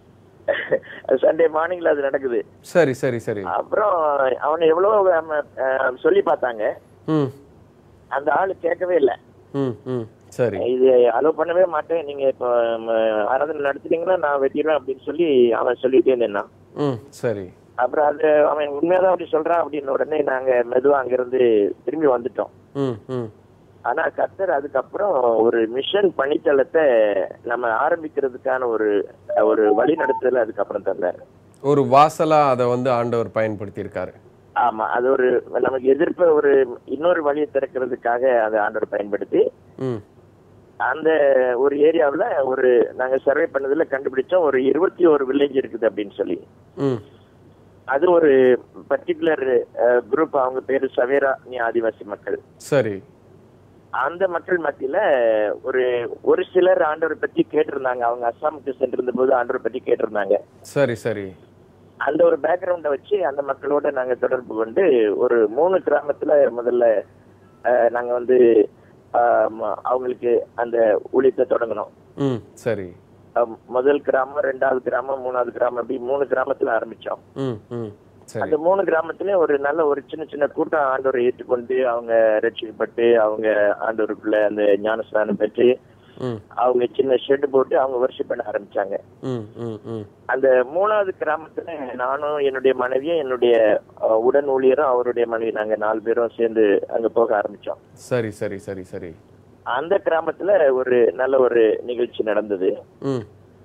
சண்டே மார்னிங்ல அது நடக்குது சரி சரி சரி அப்புறம் அவனை எவ்வளவு நம்ம, ஆஹ், சொல்லி பார்த்தாங்க ம் அந்த ஆளு கேட்கவே இல்லை ம் ம் சரி இது அலோவ் பண்ணவே மாட்டேன் நீங்க இப்போ ம, ஆராதனை நடத்துட்டீங்கன்னா நான் வெட்டிடுவேன் அப்படின்னு சொல்லி அவன் சொல்லிட்டே இருந்தான் ம் சரி அப்புறம் அது அவன் உண்மையாதான் அப்படி சொல்றான் அப்படின்னு உடனே நாங்க மெதுவா அங்கிருந்து திரும்பி வந்துட்டோம் ம் ம் ஆனா கர்த்தர் அதுக்கப்புறம் ஒரு மிஷன் பணித்தளத்தை நம்ம ஆரம்பிக்கிறதுக்கான ஒரு ஒரு வழி நடத்துதல் அதுக்கப்புறம் தந்தாரு ஒரு வாசலா அதை வந்து ஆண்டவர் பயன்படுத்தியிருக்காரு ஆமா அது ஒரு நமக்கு எதிர்ப்ப ஒரு இன்னொரு வழியை திறக்கிறதுக்காக அதை ஆண்டவர் பயன்படுத்தி ம் அந்த ஒரு ஏரியாவுல ஒரு நாங்க சர்வே பண்ணதுல கண்டுபிடிச்சோம் ஒரு இருபத்தி ஒரு வில்லேஜ் இருக்குது அப்படின்னு சொல்லி ம் அது ஒரு பர்டிகுலர் குரூப் அவங்க பேரு சவேரா நீ ஆதிவாசி மக்கள் சரி அந்த மக்கள் மத்தியில ஒரு ஒரு சிலர் ஆண்டவரை பத்தி கேட்டிருந்தாங்க அவங்க அஸ்ஸாமுக்கு சென்றிருந்த போது ஆண்டவரை பத்தி கேட்டிருந்தாங்க சரி சரி அந்த ஒரு பேக்ரவுண்ட வச்சு அந்த மக்களோட நாங்க தொடர்பு கொண்டு ஒரு மூணு கிராமத்துல முதல்ல அஹ், நாங்க வந்து ஆஹ், ம- அவங்களுக்கு அந்த ஊழியத்தை தொடங்கணும் ம் சரி அஹ், முதல் கிராமம் ரெண்டாவது கிராமம் மூணாவது கிராமம் அப்படி மூணு கிராமத்துல ஆரம்பிச்சோம் ம் ம் சரி அந்த மூணு கிராமத்துலயும் ஒரு நல்ல ஒரு சின்ன சின்ன கூட்டம் ஆண்டவரை ஏற்றுக்கொண்டு அவங்க ரட்சிக்கப்பட்டு அவங்க ஆண்டவருக்குள்ள அந்த ஞானஸ்நானம் பெற்று ம் அவங்க சின்ன ஷெட் போட்டு அவங்க வர்ஷிப் பண்ண ஆரம்பிச்சாங்க ம் ம் ம் அந்த மூணாவது கிராமத்துல நானும் என்னுடைய மனைவியும் என்னுடைய அஹ், உடன் ஊழியரும் அவருடைய மனைவி நாங்க நாலு பேரும் சேர்ந்து அங்க போக ஆரம்பிச்சோம் சரி சரி சரி சரி அந்த கிராமத்துல ஒரு நல்ல ஒரு நிகழ்ச்சி நடந்தது ம்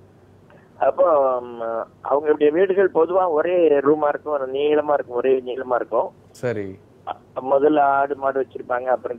அப்போ ம், அவங்களுடைய வீடுகள் பொதுவா ஒரே ரூமா இருக்கும் நீளமா இருக்கும் ஒரே நீளமா இருக்கும் சரி அ- முதல்ல ஆடு மாடு வச்சிருப்பாங்க அப்புறம்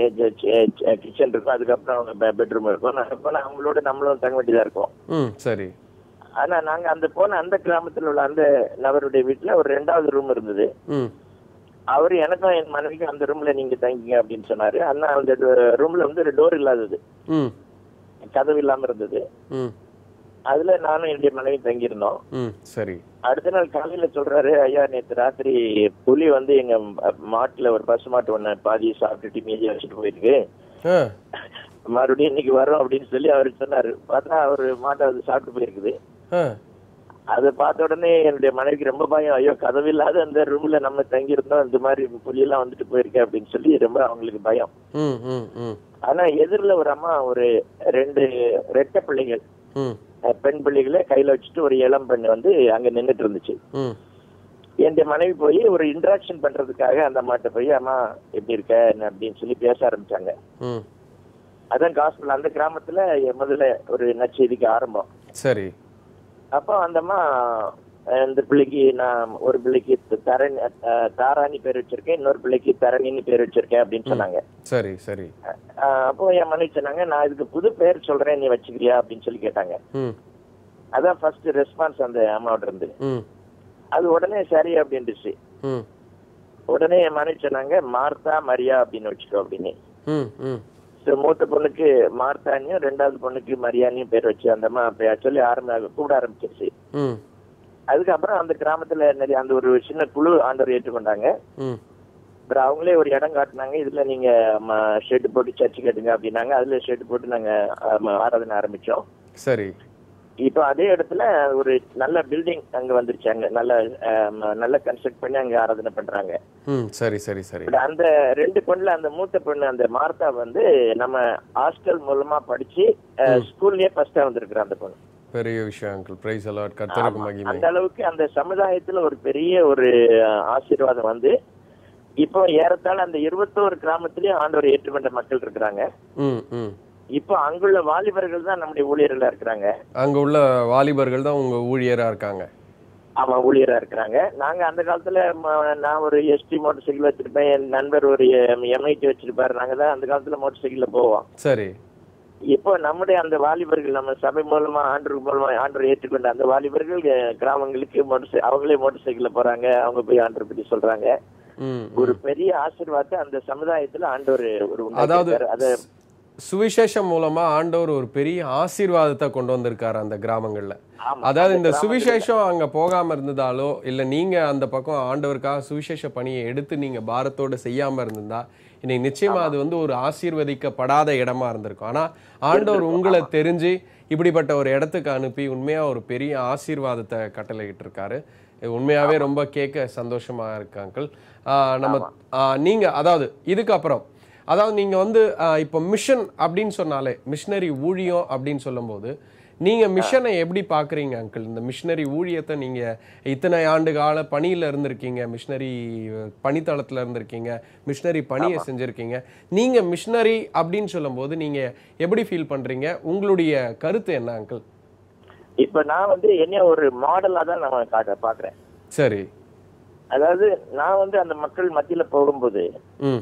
கிச்சன் இருக்கும் அதுக்கப்புறம் அவங்க பெட்ரூம் இருக்கும் நாங்க போனா அவங்களோட நம்மளும் தங்க வேண்டியதா இருக்கும் ம் சரி ஆனா நாங்க அந்த போன அந்த கிராமத்துல உள்ள அந்த நபருடைய வீட்டுல ஒரு ரெண்டாவது ரூம் இருந்தது ம் அவரு எனக்கும் என் மனைவிக்கும் அந்த ரூம்ல நீங்க தங்கிங்க அப்படின்னு சொன்னாரு ஆனா அந்த ரூம்ல வந்து ஒரு டோர் இல்லாதது ம் கதவு இல்லாம இருந்தது ம் அதுல நானும் என்னுடைய மனைவி தங்கியிருந்தோம் ம் சரி அடுத்த நாள் காலையில சொல்றாரு ஐயா நேத்து ராத்திரி புலி வந்து எங்க ம- மாட்டுல ஒரு பசு மாட்டு ஒண்ணு பாதி சாப்பிட்டுட்டு மீதி வச்சுட்டு போயிருக்கு ஆ மறுபடியும் இன்னைக்கு வரோம் அப்படின்னு சொல்லி அவர் சொன்னாரு பார்த்தா அவர் மாட்டை அது சாப்பிட்டு போயிருக்குது ஆ அதை பார்த்த உடனே என்னுடைய மனைவிக்கு ரொம்ப பயம் ஐயோ கதவு இல்லாத அந்த ரூம்ல நம்ம தங்கி இருந்தோம் இந்த மாதிரி புலியெல்லாம் வந்துட்டு போயிருக்கேன் அப்படின்னு சொல்லி ரொம்ப அவங்களுக்கு பயம் ம் ம் ம் ஆனா எதிரில் ஒரு அம்மா ஒரு ரெண்டு ரெட்டை பிள்ளைகள் ம் அஹ் பெண் பிள்ளைகளை கையில வச்சுட்டு ஒரு இளம் பெண் வந்து அங்க நின்னுட்டு இருந்துச்சு ம் என் மனைவி போய் ஒரு இன்டராக்ஷன் பண்றதுக்காக அந்த அம்மாட்ட போய் அம்மா எப்படி இருக்க என்ன அப்படின்னு சொல்லி பேச ஆரம்பிச்சாங்க ம் அதான் காஸ்பிள் அந்த கிராமத்துல என் முதல்ல ஒரு நற்செய்திக்கு ஆரம்பம் சரி அப்போ அந்த அம்மா அஹ், இந்த பிள்ளைக்கு நான் ஒரு பிள்ளைக்கு தரணி அஹ், தாராணி பேர் வச்சிருக்கேன் இன்னொரு பிள்ளைக்கு தரணின்னு பேர் வச்சிருக்கேன் அப்படின்னு சொன்னாங்க சரி சரி அஹ், அப்போ என் மனைவி சொன்னாங்க நான் இதுக்கு புது பேர் சொல்றேன் நீ வச்சுக்கிறியா அப்படின்னு சொல்லி கேட்டாங்க ம் அதான் ஃபர்ஸ்ட் ரெஸ்பான்ஸ் அந்த அம்மாவோட இருந்து ம் அது உடனே சரி அப்படின்ட்டுச்சு ம் உடனே என் மனைவி சொன்னாங்க மார்த்தா மரியா அப்படின்னு வச்சுக்கோ அப்படின்னு ம் ம் So, மூத்த பொண்ணுக்கு மார்த்தானியும் ரெண்டாவது பொண்ணுக்கு மரியானியும் பேர் வச்சு அந்த அம்மா அப்படி சொல்லி ஆரம்ப கூட ஆரம்பிச்சிருச்சு ம் அதுக்கப்புறம் அந்த கிராமத்துல நிறைய அந்த ஒரு சின்ன குழு ஆண்டவர் ஏற்றுக்கொண்டாங்க ம் அப்புறம் அவங்களே ஒரு இடம் காட்டினாங்க இதுல நீங்க ஷெட் போட்டு சர்ச்சு கட்டுங்க அப்படின்னாங்க அதுல ஷெட் போட்டு நாங்க ஆமா, ஆராதனை ஆரம்பிச்சோம் சரி இப்போ அதே இடத்துல ஒரு நல்ல பில்டிங் அங்க வந்துருச்சு அங்க நல்ல ஆம், நல்ல கன்ஸ்ட்ரக்ட் பண்ணி அங்க ஆராதனை பண்றாங்க ம் சரி சரி சரி But அந்த ரெண்டு பொண்ணுல அந்த மூத்த பொண்ணு அந்த மார்த்தா வந்து நம்ம ஹாஸ்டல் மூலமா படிச்சு ஸ்கூல்லயே ஃபர்ஸ்டா வந்திருக்கிற அந்த பொண்ணு பெரிய விஷயம் அங்கிள் பிரைஸ் அலாட் கர்த்தருக்கு மகிமை அந்த அளவுக்கு அந்த சமுதாயத்துல ஒரு பெரிய ஒரு அஹ், ஆசீர்வாதம் வந்து இப்போ ஏறத்தாழ அந்த இருபத்தோரு கிராமத்திலயும் ஆண்டவர் ஏற்றுக்கொண்ட மக்கள் இருக்கிறாங்க ம் ம் இப்போ அங்குள்ள வாலிபர்கள் தான் நம்முடைய ஊழியர்களா இருக்கிறாங்க அங்க உள்ள வாலிபர்கள் தான் உங்க ஊழியரா இருக்காங்க ஆமா ஊழியரா இருக்கிறாங்க நாங்க அந்த காலத்துல ம- நான் ஒரு எஸ்டி மோட்டார் சைக்கிள் வச்சிருப்பேன் என் நண்பர் ஒரு எம்ஐடி வச்சிருப்பாரு நாங்க தான் அந்த காலத்துல மோட்டார் சைக்கிள்ல போவோம் சரி இப்போ நம்முடைய அந்த வாலிபர்கள் நம்ம சபை மூலமா ஆண்டர் மூலமா ஆண்டர் ஏற்றுக்கொண்ட அந்த வாலிபர்கள் அஹ், கிராமங்களுக்கு மோட்டர் சை- அவங்களே மோட்டார் சைக்கிள்ல போறாங்க அவங்க போய் ஆண்டர் பத்தி சொல்றாங்க ம் ஒரு பெரிய ஆசீர்வாதத்தை அந்த சமுதாயத்துல ஆண்டவர் ஒரு அதாவது உண்டாக்கியிருக்காரு. அத சுவிசேஷம் மூலமா ஆண்டவர் ஒரு பெரிய ஆசீர்வாதத்தை கொண்டு வந்திருக்காரு அந்த கிராமங்கள்ல ஆமா. அதாவது இந்த அந்த சுவிசேஷம் அங்க போகாம இருந்ததாலோ இல்ல நீங்க அந்த பக்கம் ஆண்டவருக்காக சுவிசேஷ பணியை எடுத்து நீங்க பாரத்தோட செய்யாம இருந்திருந்தா இன்னைக்கு நிச்சயமா அது வந்து ஒரு ஆசீர்வதிக்கப்படாத இடமா இருந்திருக்கும் ஆனா ஆண்டவர் உங்களை தெரிஞ்சு இப்படிப்பட்ட ஒரு இடத்துக்கு அனுப்பி உண்மையா ஒரு பெரிய ஆசீர்வாதத்தை கட்டளையிட்டு இருக்காரு இது உண்மையாவே ரொம்ப கேட்க சந்தோஷமா இருக்கு அங்கிள் நம்ம ஆஹ், நீங்க அதாவது இதுக்கப்புறம் அதாவது நீங்க வந்து ஆஹ், இப்போ மிஷன் அப்படின்னு சொன்னாலே மிஷனரி ஊழியம் அப்படின்னு சொல்லும்போது நீங்க மிஷனை எப்படி பாக்குறீங்க அங்கிள் இந்த மிஷனரி ஊழியத்தை நீங்க இத்தனை ஆண்டு கால பணியில இருந்திருக்கீங்க மிஷனரி பணித்தளத்துல இருந்திருக்கீங்க மிஷனரி பணியை செஞ்சிருக்கீங்க நீங்க மிஷனரி அப்படின்னு சொல்லும்போது நீங்க எப்படி ஃபீல் பண்றீங்க உங்களுடைய கருத்து என்ன அங்கிள் இப்ப நான் வந்து என்ன ஒரு மாடலா தான் நான் காட்ட பாக்குறேன் சரி அதாவது நான் வந்து அந்த மக்கள் மத்தியில போகும்போது ம்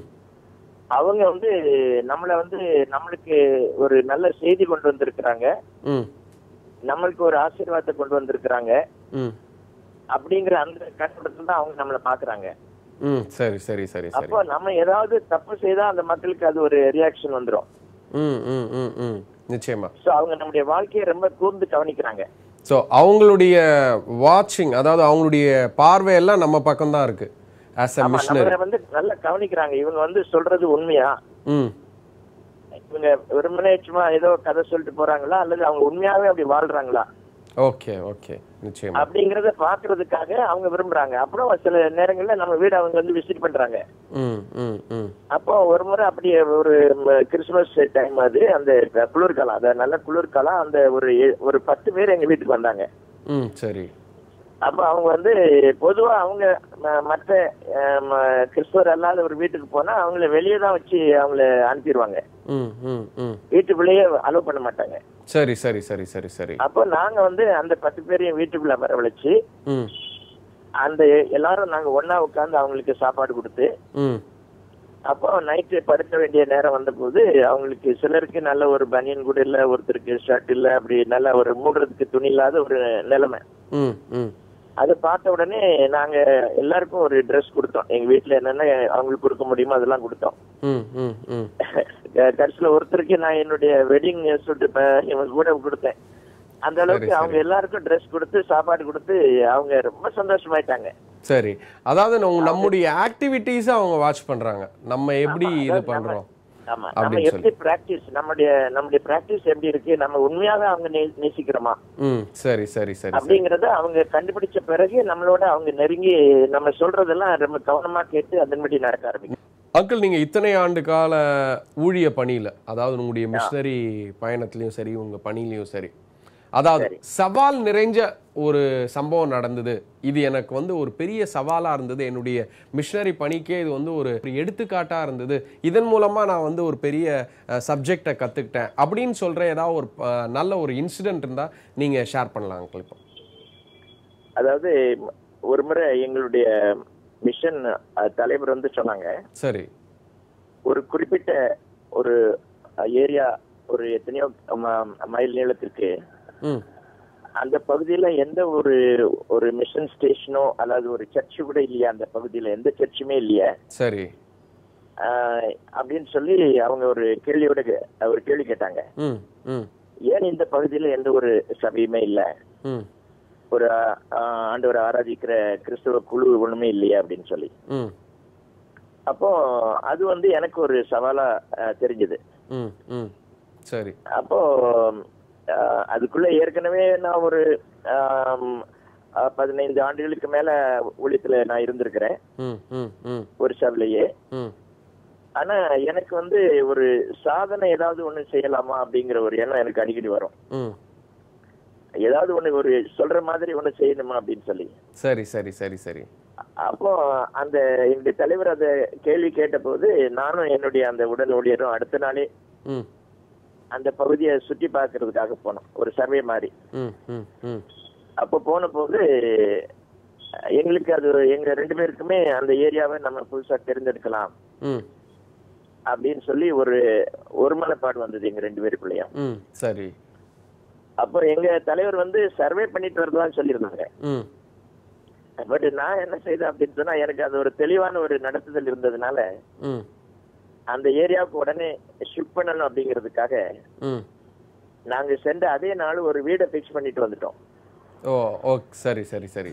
அவங்க வந்து நம்மள வந்து நம்மளுக்கு ஒரு நல்ல செய்தி கொண்டு வந்திருக்கிறாங்க ம் நம்மளுக்கு ஒரு ஆசீர்வாதத்தை கொண்டு வந்திருக்கிறாங்க ம் அப்படிங்கிற அந்த கண்ணோட்டத்துல தான் அவங்க நம்மள பாக்குறாங்க ம் சரி சரி சரி சரி அப்போ நம்ம ஏதாவது தப்பு செய்தா அந்த மக்களுக்கு அது ஒரு ரியாக்ஷன் வந்துரும் ம் ம் ம் ம் நிச்சயமா சோ அவங்க நம்முடைய வாழ்க்கையை ரொம்ப கூர்ந்து கவனிக்கிறாங்க ஸோ அவங்களுடைய வாட்சிங் அதாவது அவங்களுடைய பார்வையெல்லாம் நம்ம பக்கம் தான் இருக்கு ஆஸ் அ ஆமா மிஷனரி நம்மள வந்து நல்லா கவனிக்கிறாங்க இவங்க வந்து சொல்றது உண்மையா ம் இவங்க வெறுமனே சும்மா ஏதோ கதை சொல்லிட்டு போறாங்களா அல்லது அவங்க உண்மையாவே அப்படி வாழ்றாங்களா ஓகே ஓகே நிச்சயமா அப்படிங்கறத பாக்குறதுக்காக அவங்க விரும்புறாங்க அப்புறம் சில நேரங்கள்ல நம்ம வீடு அவங்க வந்து விசிட் பண்றாங்க ம் ம் ம் அப்போ ஒரு முறை அப்படியே ஒரு ம, கிறிஸ்துமஸ் டைம் அது அந்த குளிர்காலம் அந்த நல்ல குளிர்காலம் அந்த ஒரு ஏ- ஒரு பத்து பேர் எங்க வீட்டுக்கு வந்தாங்க ம் சரி அப்ப அவங்க வந்து பொதுவா அவங்க ம- மற்ற அஹ், ம- கிறிஸ்துவர் அல்லாத ஒரு வீட்டுக்கு போனா அவங்கள வெளியே தான் வச்சு அவங்கள அனுப்பிடுவாங்க ம் ம் ம் வீட்டுக்குள்ளேயே அலோவ் பண்ண மாட்டாங்க சரி சரி சரி சரி சரி அப்போ நாங்க வந்து அந்த பத்து பேரையும் வீட்டுக்குள்ள வரவழைச்சு ம் அந்த எல்லாரும் நாங்க ஒண்ணா உட்கார்ந்து அவங்களுக்கு சாப்பாடு கொடுத்து ம் அப்போ நைட்டு படுக்க வேண்டிய நேரம் வந்தபோது அவங்களுக்கு சிலருக்கு நல்ல ஒரு பனியன் கூட இல்ல ஒருத்தருக்கு ஷர்ட் இல்ல அப்படி நல்ல ஒரு மூடுறதுக்கு துணி இல்லாத ஒரு நிலைமை ம் ம் அதை பார்த்த உடனே நாங்க எல்லாருக்கும் ஒரு Dress கொடுத்தோம் எங்க வீட்டுல என்னென்ன அவங்களுக்கு கொடுக்க முடியுமோ அதெல்லாம் கொடுத்தோம் ம் ம் ம் கடைசியில ஒருத்தருக்கு நான் என்னுடைய வெட்டிங் சூட் இவங்க கூட கொடுத்தேன் அந்த அளவுக்கு சரி, அவங்க எல்லாருக்கும் Dress கொடுத்து சாப்பாடு கொடுத்து அவங்க ரொம்ப சந்தோஷமாயிட்டாங்க சரி அதாவது நம்ம- நம்முடைய ஆக்டிவிட்டீஸை அவங்க வாட்ச் பண்றாங்க நம்ம எப்படி இது பண்றோம் ஆமா நம்ம அப்படின்னு எப்படி பிராக்டிஸ் நம்முடைய நம்முடைய பிராக்டிஸ் எப்படி இருக்கு நம்ம உண்மையாக அவங்க நே- நேசிக்கிறோமா ம் சரி சரி சரி சரி அப்படிங்கறத அவங்க கண்டுபிடிச்ச பிறகு நம்மளோட அவங்க நெருங்கி நம்ம சொல்றதெல்லாம் ரொம்ப கவனமா கேட்டு அதன்படி நடக்க ஆரம்பிக்கும் அங்கிள் நீங்க இத்தனை ஆண்டு கால ஊழிய பணியில அதாவது உங்களுடைய மிஷனரி பயணத்திலயும் சரி உங்க பணியிலயும் சரி அதாவது சவால் நிறைஞ்ச ஒரு சம்பவம் நடந்தது இது எனக்கு வந்து ஒரு பெரிய சவாலா இருந்தது என்னுடைய மிஷனரி பணிக்கே இது வந்து ஒரு ஒரு எடுத்துக்காட்டா இருந்தது இதன் மூலமா நான் வந்து ஒரு பெரிய சப்ஜெக்டை கத்துக்கிட்டேன் அப்படின்னு சொல்ற ஏதாவது ஒரு அஹ், நல்ல ஒரு இன்சிடென்ட் இருந்தா நீங்க ஷேர் பண்ணலாம் அங்கிள் இப்போ அதாவது ஒரு முறை எங்களுடைய மிஷன் தலைவர் வந்து சொன்னாங்க சரி ஒரு குறிப்பிட்ட ஒரு ஏரியா ஒரு எத்தனையோ ம- மைல் நீளத்திற்கு ம் அந்த பகுதியில எந்த ஒரு ஒரு மிஷன் ஸ்டேஷனோ அல்லது ஒரு சர்ச்சு கூட இல்லையா அந்த பகுதியில எந்த சர்ச்சுமே இல்லையா சரி ஆஹ் அப்படின்னு சொல்லி அவங்க ஒரு கேள்வியோட கே- ஒரு கேள்வி கேட்டாங்க ம் ம் ஏன் இந்த பகுதியில எந்த ஒரு சபையுமே இல்ல ம் ஒரு ஆஹ், ஆண்டவரை ஆராதிக்கிற கிறிஸ்தவ குழு ஒண்ணுமே இல்லையா அப்படின்னு சொல்லி ம் அப்போ அது வந்து எனக்கு ஒரு சவாலா ஆஹ், தெரிஞ்சது ம் ம் சரி அப்போ ஆஹ், அதுக்குள்ள ஏற்கனவே நான் ஒரு ஆம், ஆஹ், பதினைந்து ஆண்டுகளுக்கு மேல ஊழியத்துல நான் இருந்திருக்கிறேன் ம் ம் ம் ஒரு சபையிலேயே ம் ஆனா எனக்கு வந்து ஒரு சாதனை ஏதாவது ஒண்ணு செய்யலாமா அப்படிங்கிற ஒரு எண்ணம் எனக்கு அடிக்கடி வரும் ம் ஏதாவது ஒண்ணு ஒரு சொல்ற மாதிரி ஒண்ணு செய்யணுமா அப்படின்னு சொல்லி சரி சரி சரி சரி அப்போ அந்த என்னுடைய தலைவர் அந்த கேள்வி கேட்டபோது நானும் என்னுடைய அந்த உடல் ஊழியரும் அடுத்த நாளே ம் அந்த பகுதியை சுற்றி பார்க்கறதுக்காக போனோம் ஒரு சர்வே மாதிரி ம் ம் ம் அப்போ போன போது எங்களுக்கு அது எங்க ரெண்டு பேருக்குமே அந்த ஏரியாவை நம்ம புதுசா தேர்ந்தெடுக்கலாம் ம் அப்படின்னு சொல்லி ஒரு ஒரு மனப்பாடு வந்தது எங்க ரெண்டு பேருக்குள்ளேயும் ம் சரி அப்போ எங்க தலைவர் வந்து சர்வே பண்ணிட்டு வரலாம்னு சொல்லியிருந்தாங்க ம் பட் நான் என்ன செய்தேன் அப்படின்னு சொன்னா எனக்கு அது ஒரு தெளிவான ஒரு நடத்துதல் இருந்ததுனால ம் அந்த ஏரியாவுக்கு உடனே ஷிஃப்ட் பண்ணணும் அப்படிங்கிறதுக்காக ம் நாங்க சென்ற அதே நாள் ஒரு வீடை ஃபிக்ஸ் பண்ணிட்டு வந்துட்டோம் ஓ ஓ சரி சரி சரி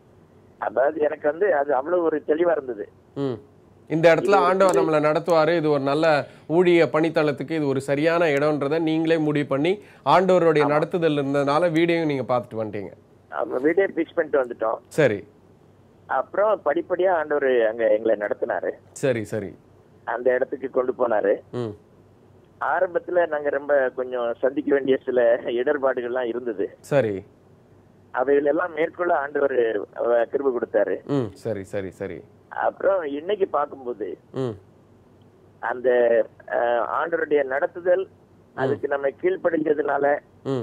அதாவது எனக்கு வந்து அது அவ்வளவு ஒரு தெளிவா இருந்தது ம் இந்த இடத்துல ஆண்டவர் நம்மளை நடத்துவாரு இது ஒரு நல்ல ஊழிய பணித்தளத்துக்கு இது ஒரு சரியான இடம்ன்றதை நீங்களே முடிவு பண்ணி ஆண்டவருடைய நடத்துதல் இருந்ததுனால வீடியோவும் நீங்க பார்த்துட்டு வந்துட்டீங்க அப்ப வீடே ஃபிக்ஸ் பண்ணிட்டு வந்துட்டோம் சரி அப்புறம் படிப்படியா ஆண்டவர் அங்க எங்களை நடத்தினாரு சரி சரி அந்த இடத்துக்கு கொண்டு போனாரு ம் ஆரம்பத்துல நாங்க ரொம்ப கொஞ்சம் சந்திக்க வேண்டிய சில இடர்பாடுகள்லாம் இருந்தது சரி அவைகள் எல்லாம் மேற்கொள்ள ஆண்டவர் அஹ், கிருபை கொடுத்தாரு ம் சரி சரி சரி அப்புறம் இன்னைக்கு பார்க்கும்போது ம் அந்த அஹ், ஆண்டவருடைய நடத்துதல் அதுக்கு நம்ம கீழ்ப்படிஞ்சதுனால ம்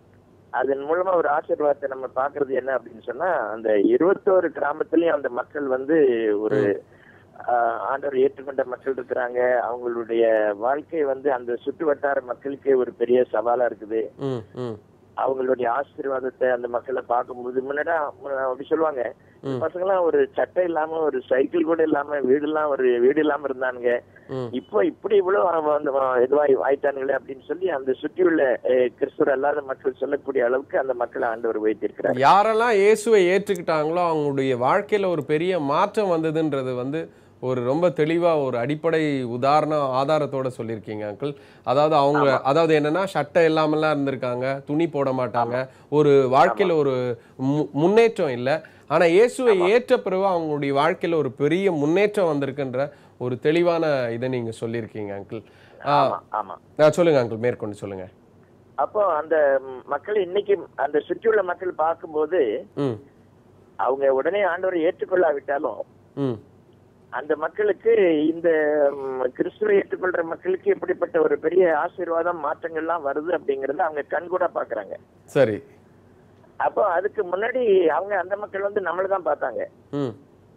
அதன் மூலமா ஒரு ஆசீர்வாதத்தை நம்ம பாக்குறது என்ன அப்படின்னு சொன்னா அந்த இருபத்தோரு கிராமத்திலயும் அந்த மக்கள் வந்து ஒரு ஆஹ், ஆண்டவர் ஏற்றுக்கொண்ட மக்கள் இருக்கிறாங்க அவங்களுடைய வாழ்க்கை வந்து அந்த சுற்று வட்டார மக்களுக்கே ஒரு பெரிய சவாலா இருக்குது ம் ம் அவங்களுடைய ஆசீர்வாதத்தை அந்த மக்களை பார்க்கும்போது முன்னாடி அப்படி சொல்லுவாங்க பசங்க எல்லாம் ஒரு சட்டை இல்லாம ஒரு சைக்கிள் கூட இல்லாம வீடு எல்லாம் ஒரு வீடு இல்லாம இருந்தானுங்க ம். இப்போ இப்படி இவ்வளவு அவன் வந்து அவன் இதுவாய் ஆயிட்டானுங்களே அப்படின்னு சொல்லி அந்த சுற்றியுள்ள அஹ், கிறிஸ்துவர் அல்லாத மக்கள் சொல்லக்கூடிய அளவுக்கு அந்த மக்களை ஆண்டவர் வைத்திருக்கிறார் யாரெல்லாம் இயேசுவை ஏற்றுக்கிட்டாங்களோ அவங்களுடைய வாழ்க்கையில ஒரு பெரிய மாற்றம் வந்ததுன்றது வந்து ஒரு ரொம்ப தெளிவா ஒரு அடிப்படை உதாரணம் ஆதாரத்தோட சொல்லியிருக்கீங்க அங்கிள் அதாவது அவங்க அதாவது என்னன்னா சட்டை இல்லாமலாம் இருந்திருக்காங்க துணி போட மாட்டாங்க ஒரு வாழ்க்கையில ஒரு மு- முன்னேற்றம் இல்லை ஆனா இயேசுவை ஏற்ற பிறகு அவங்களுடைய வாழ்க்கையில ஒரு பெரிய முன்னேற்றம் வந்திருக்குன்ற ஒரு தெளிவான இதை நீங்க சொல்லியிருக்கீங்க அங்கிள் ஆமா ஆமா சொல்லுங்க அங்கிள் மேற்கொண்டு சொல்லுங்க அப்போ அந்த ம், மக்கள் இன்னைக்கு அந்த சுற்றியுள்ள மக்கள் பார்க்கும்போது ம் அவங்க உடனே ஆண்டவரை ஏற்றுக்கொள்ளாவிட்டாலும் ம் அந்த மக்களுக்கு இந்த ம், கிறிஸ்துவை ஏற்றுக்கொள்ற மக்களுக்கு எப்படிப்பட்ட ஒரு பெரிய ஆசீர்வாதம் மாற்றங்கள்லாம் வருது அப்படிங்கறத அவங்க கண்கூட பாக்குறாங்க சரி அப்போ அதுக்கு முன்னாடி அவங்க அந்த மக்கள் வந்து நம்மள தான் பார்த்தாங்க ம்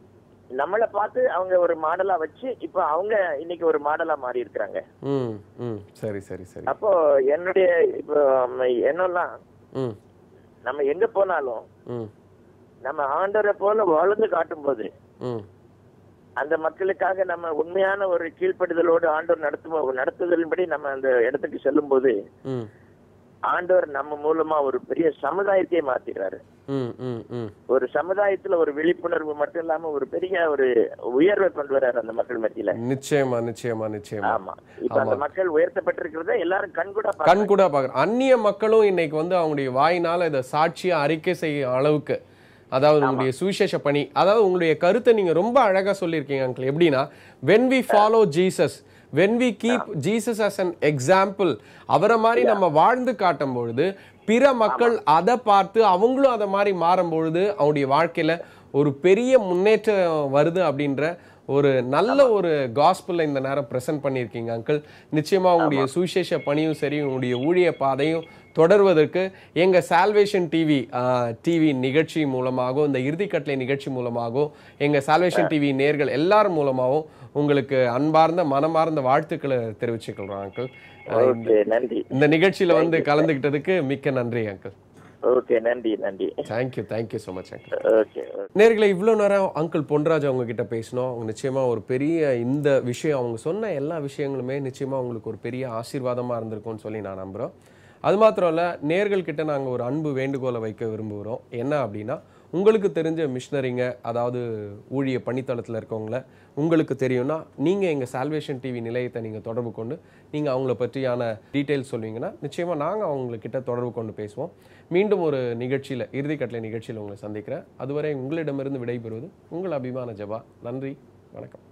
நம்மளை பார்த்து அவங்க ஒரு மாடலா வச்சு இப்போ அவங்க இன்னைக்கு ஒரு மாடலா மாறி இருக்கிறாங்க ம் ம் சரி சரி சரி அப்போ என்னுடைய இப்போ ம், எண்ணம்லாம் ம் நம்ம எங்க போனாலும் ம் நம்ம ஆண்டவரை போல வாழ்ந்து காட்டும்போது ம் அந்த மக்களுக்காக நம்ம உண்மையான ஒரு கீழ்ப்படிதலோடு ஆண்டவர் நடத்தும் நடத்துதலின்படி நம்ம அந்த இடத்துக்கு செல்லும்போது ம் ஆண்டவர் நம்ம மூலமா ஒரு பெரிய சமுதாயத்தையே மாத்திடுறாரு ம் ம் ம் ஒரு சமுதாயத்துல ஒரு விழிப்புணர்வு மட்டும் இல்லாம ஒரு பெரிய ஒரு உயர்வை கொண்டு வர்றாரு அந்த மக்கள் மத்தியில நிச்சயமா நிச்சயமா நிச்சயமா ஆமா இப்ப அந்த மக்கள் உயர்த்தப்பட்டிருக்கிறத எல்லாரும் கண்கூட பார்க்கறாங்க. கண் கூட பாக்குறேன் அந்நிய மக்களும் இன்னைக்கு வந்து அவங்களுடைய வாயினால இதை சாட்சியா அறிக்கை செய்யும் அளவுக்கு அதாவது உங்களுடைய சுவிசேஷ பணி அதாவது உங்களுடைய கருத்தை நீங்க ரொம்ப அழகா சொல்லியிருக்கீங்க அங்கிள் எப்படின்னா when we follow Jesus when we keep Jesus as an example அவரை மாதிரி நம்ம வாழ்ந்து காட்டும் பொழுது பிற மக்கள் அதை பார்த்து அவங்களும் அதை மாதிரி மாறும் பொழுது அவங்களுடைய வாழ்க்கையில ஒரு பெரிய முன்னேற்றம் வருது அப்படின்ற ஒரு நல்ல ஒரு காஸ்பிள இந்த நேரம் பிரசன்ட் பண்ணியிருக்கீங்க அங்கிள் நிச்சயமா உங்களுடைய சுவிசேஷ பணியும் சரி உங்களுடைய ஊழிய பாதையும் தொடர்வதற்கு எங்க சால்வேஷன் டிவி டிவி நிகழ்ச்சி மூலமாகவும் இந்த இறுதிக்கட்டளை நிகழ்ச்சி மூலமாகவும் எங்க சால்வேஷன் டிவி நேர்கள் எல்லார் மூலமாகவும் உங்களுக்கு அன்பார்ந்த மனமார்ந்த வாழ்த்துக்களை தெரிவிச்சுக்கிறோம் அங்கிள் ஓகே நன்றி இந்த நிகழ்ச்சியில வந்து கலந்துக்கிட்டதுக்கு மிக்க நன்றி அங்கிள் ஓகே நன்றி நன்றி thank you thank you so much uncle okay நேர்களை இவ்வளோ நேரம் அங்கிள் பொன்ராஜ் அவங்க கிட்ட பேசினோம் அவங்க நிச்சயமா ஒரு பெரிய இந்த விஷயம் அவங்க சொன்ன எல்லா விஷயங்களுமே நிச்சயமா உங்களுக்கு ஒரு பெரிய ஆசீர்வாதமா இருந்திருக்கும்னு சொல்லி நான் நம்புறோம் அது மாத்திரம் இல்ல நேர்கள் கிட்ட நாங்க ஒரு அன்பு வேண்டுகோளை வைக்க விரும்புகிறோம் என்ன அப்படின்னா உங்களுக்கு தெரிஞ்ச மிஷினரிங்க அதாவது ஊழிய பணித்தளத்தில் இருக்கவங்கள உங்களுக்கு தெரியும்னா நீங்க எங்க சால்வேஷன் டிவி நிலையத்தை நீங்க தொடர்பு கொண்டு நீங்க அவங்கள பற்றியான டீட்டெயில்ஸ் சொல்வீங்கன்னா நிச்சயமா நாங்க அவங்கக்கிட்ட தொடர்பு கொண்டு பேசுவோம் மீண்டும் ஒரு நிகழ்ச்சியில இறுதிக்கட்டளை நிகழ்ச்சியில் உங்களை சந்திக்கிறேன் அதுவரை உங்களிடமிருந்து விடைபெறுவது உங்கள் அபிமான ஜபா நன்றி வணக்கம்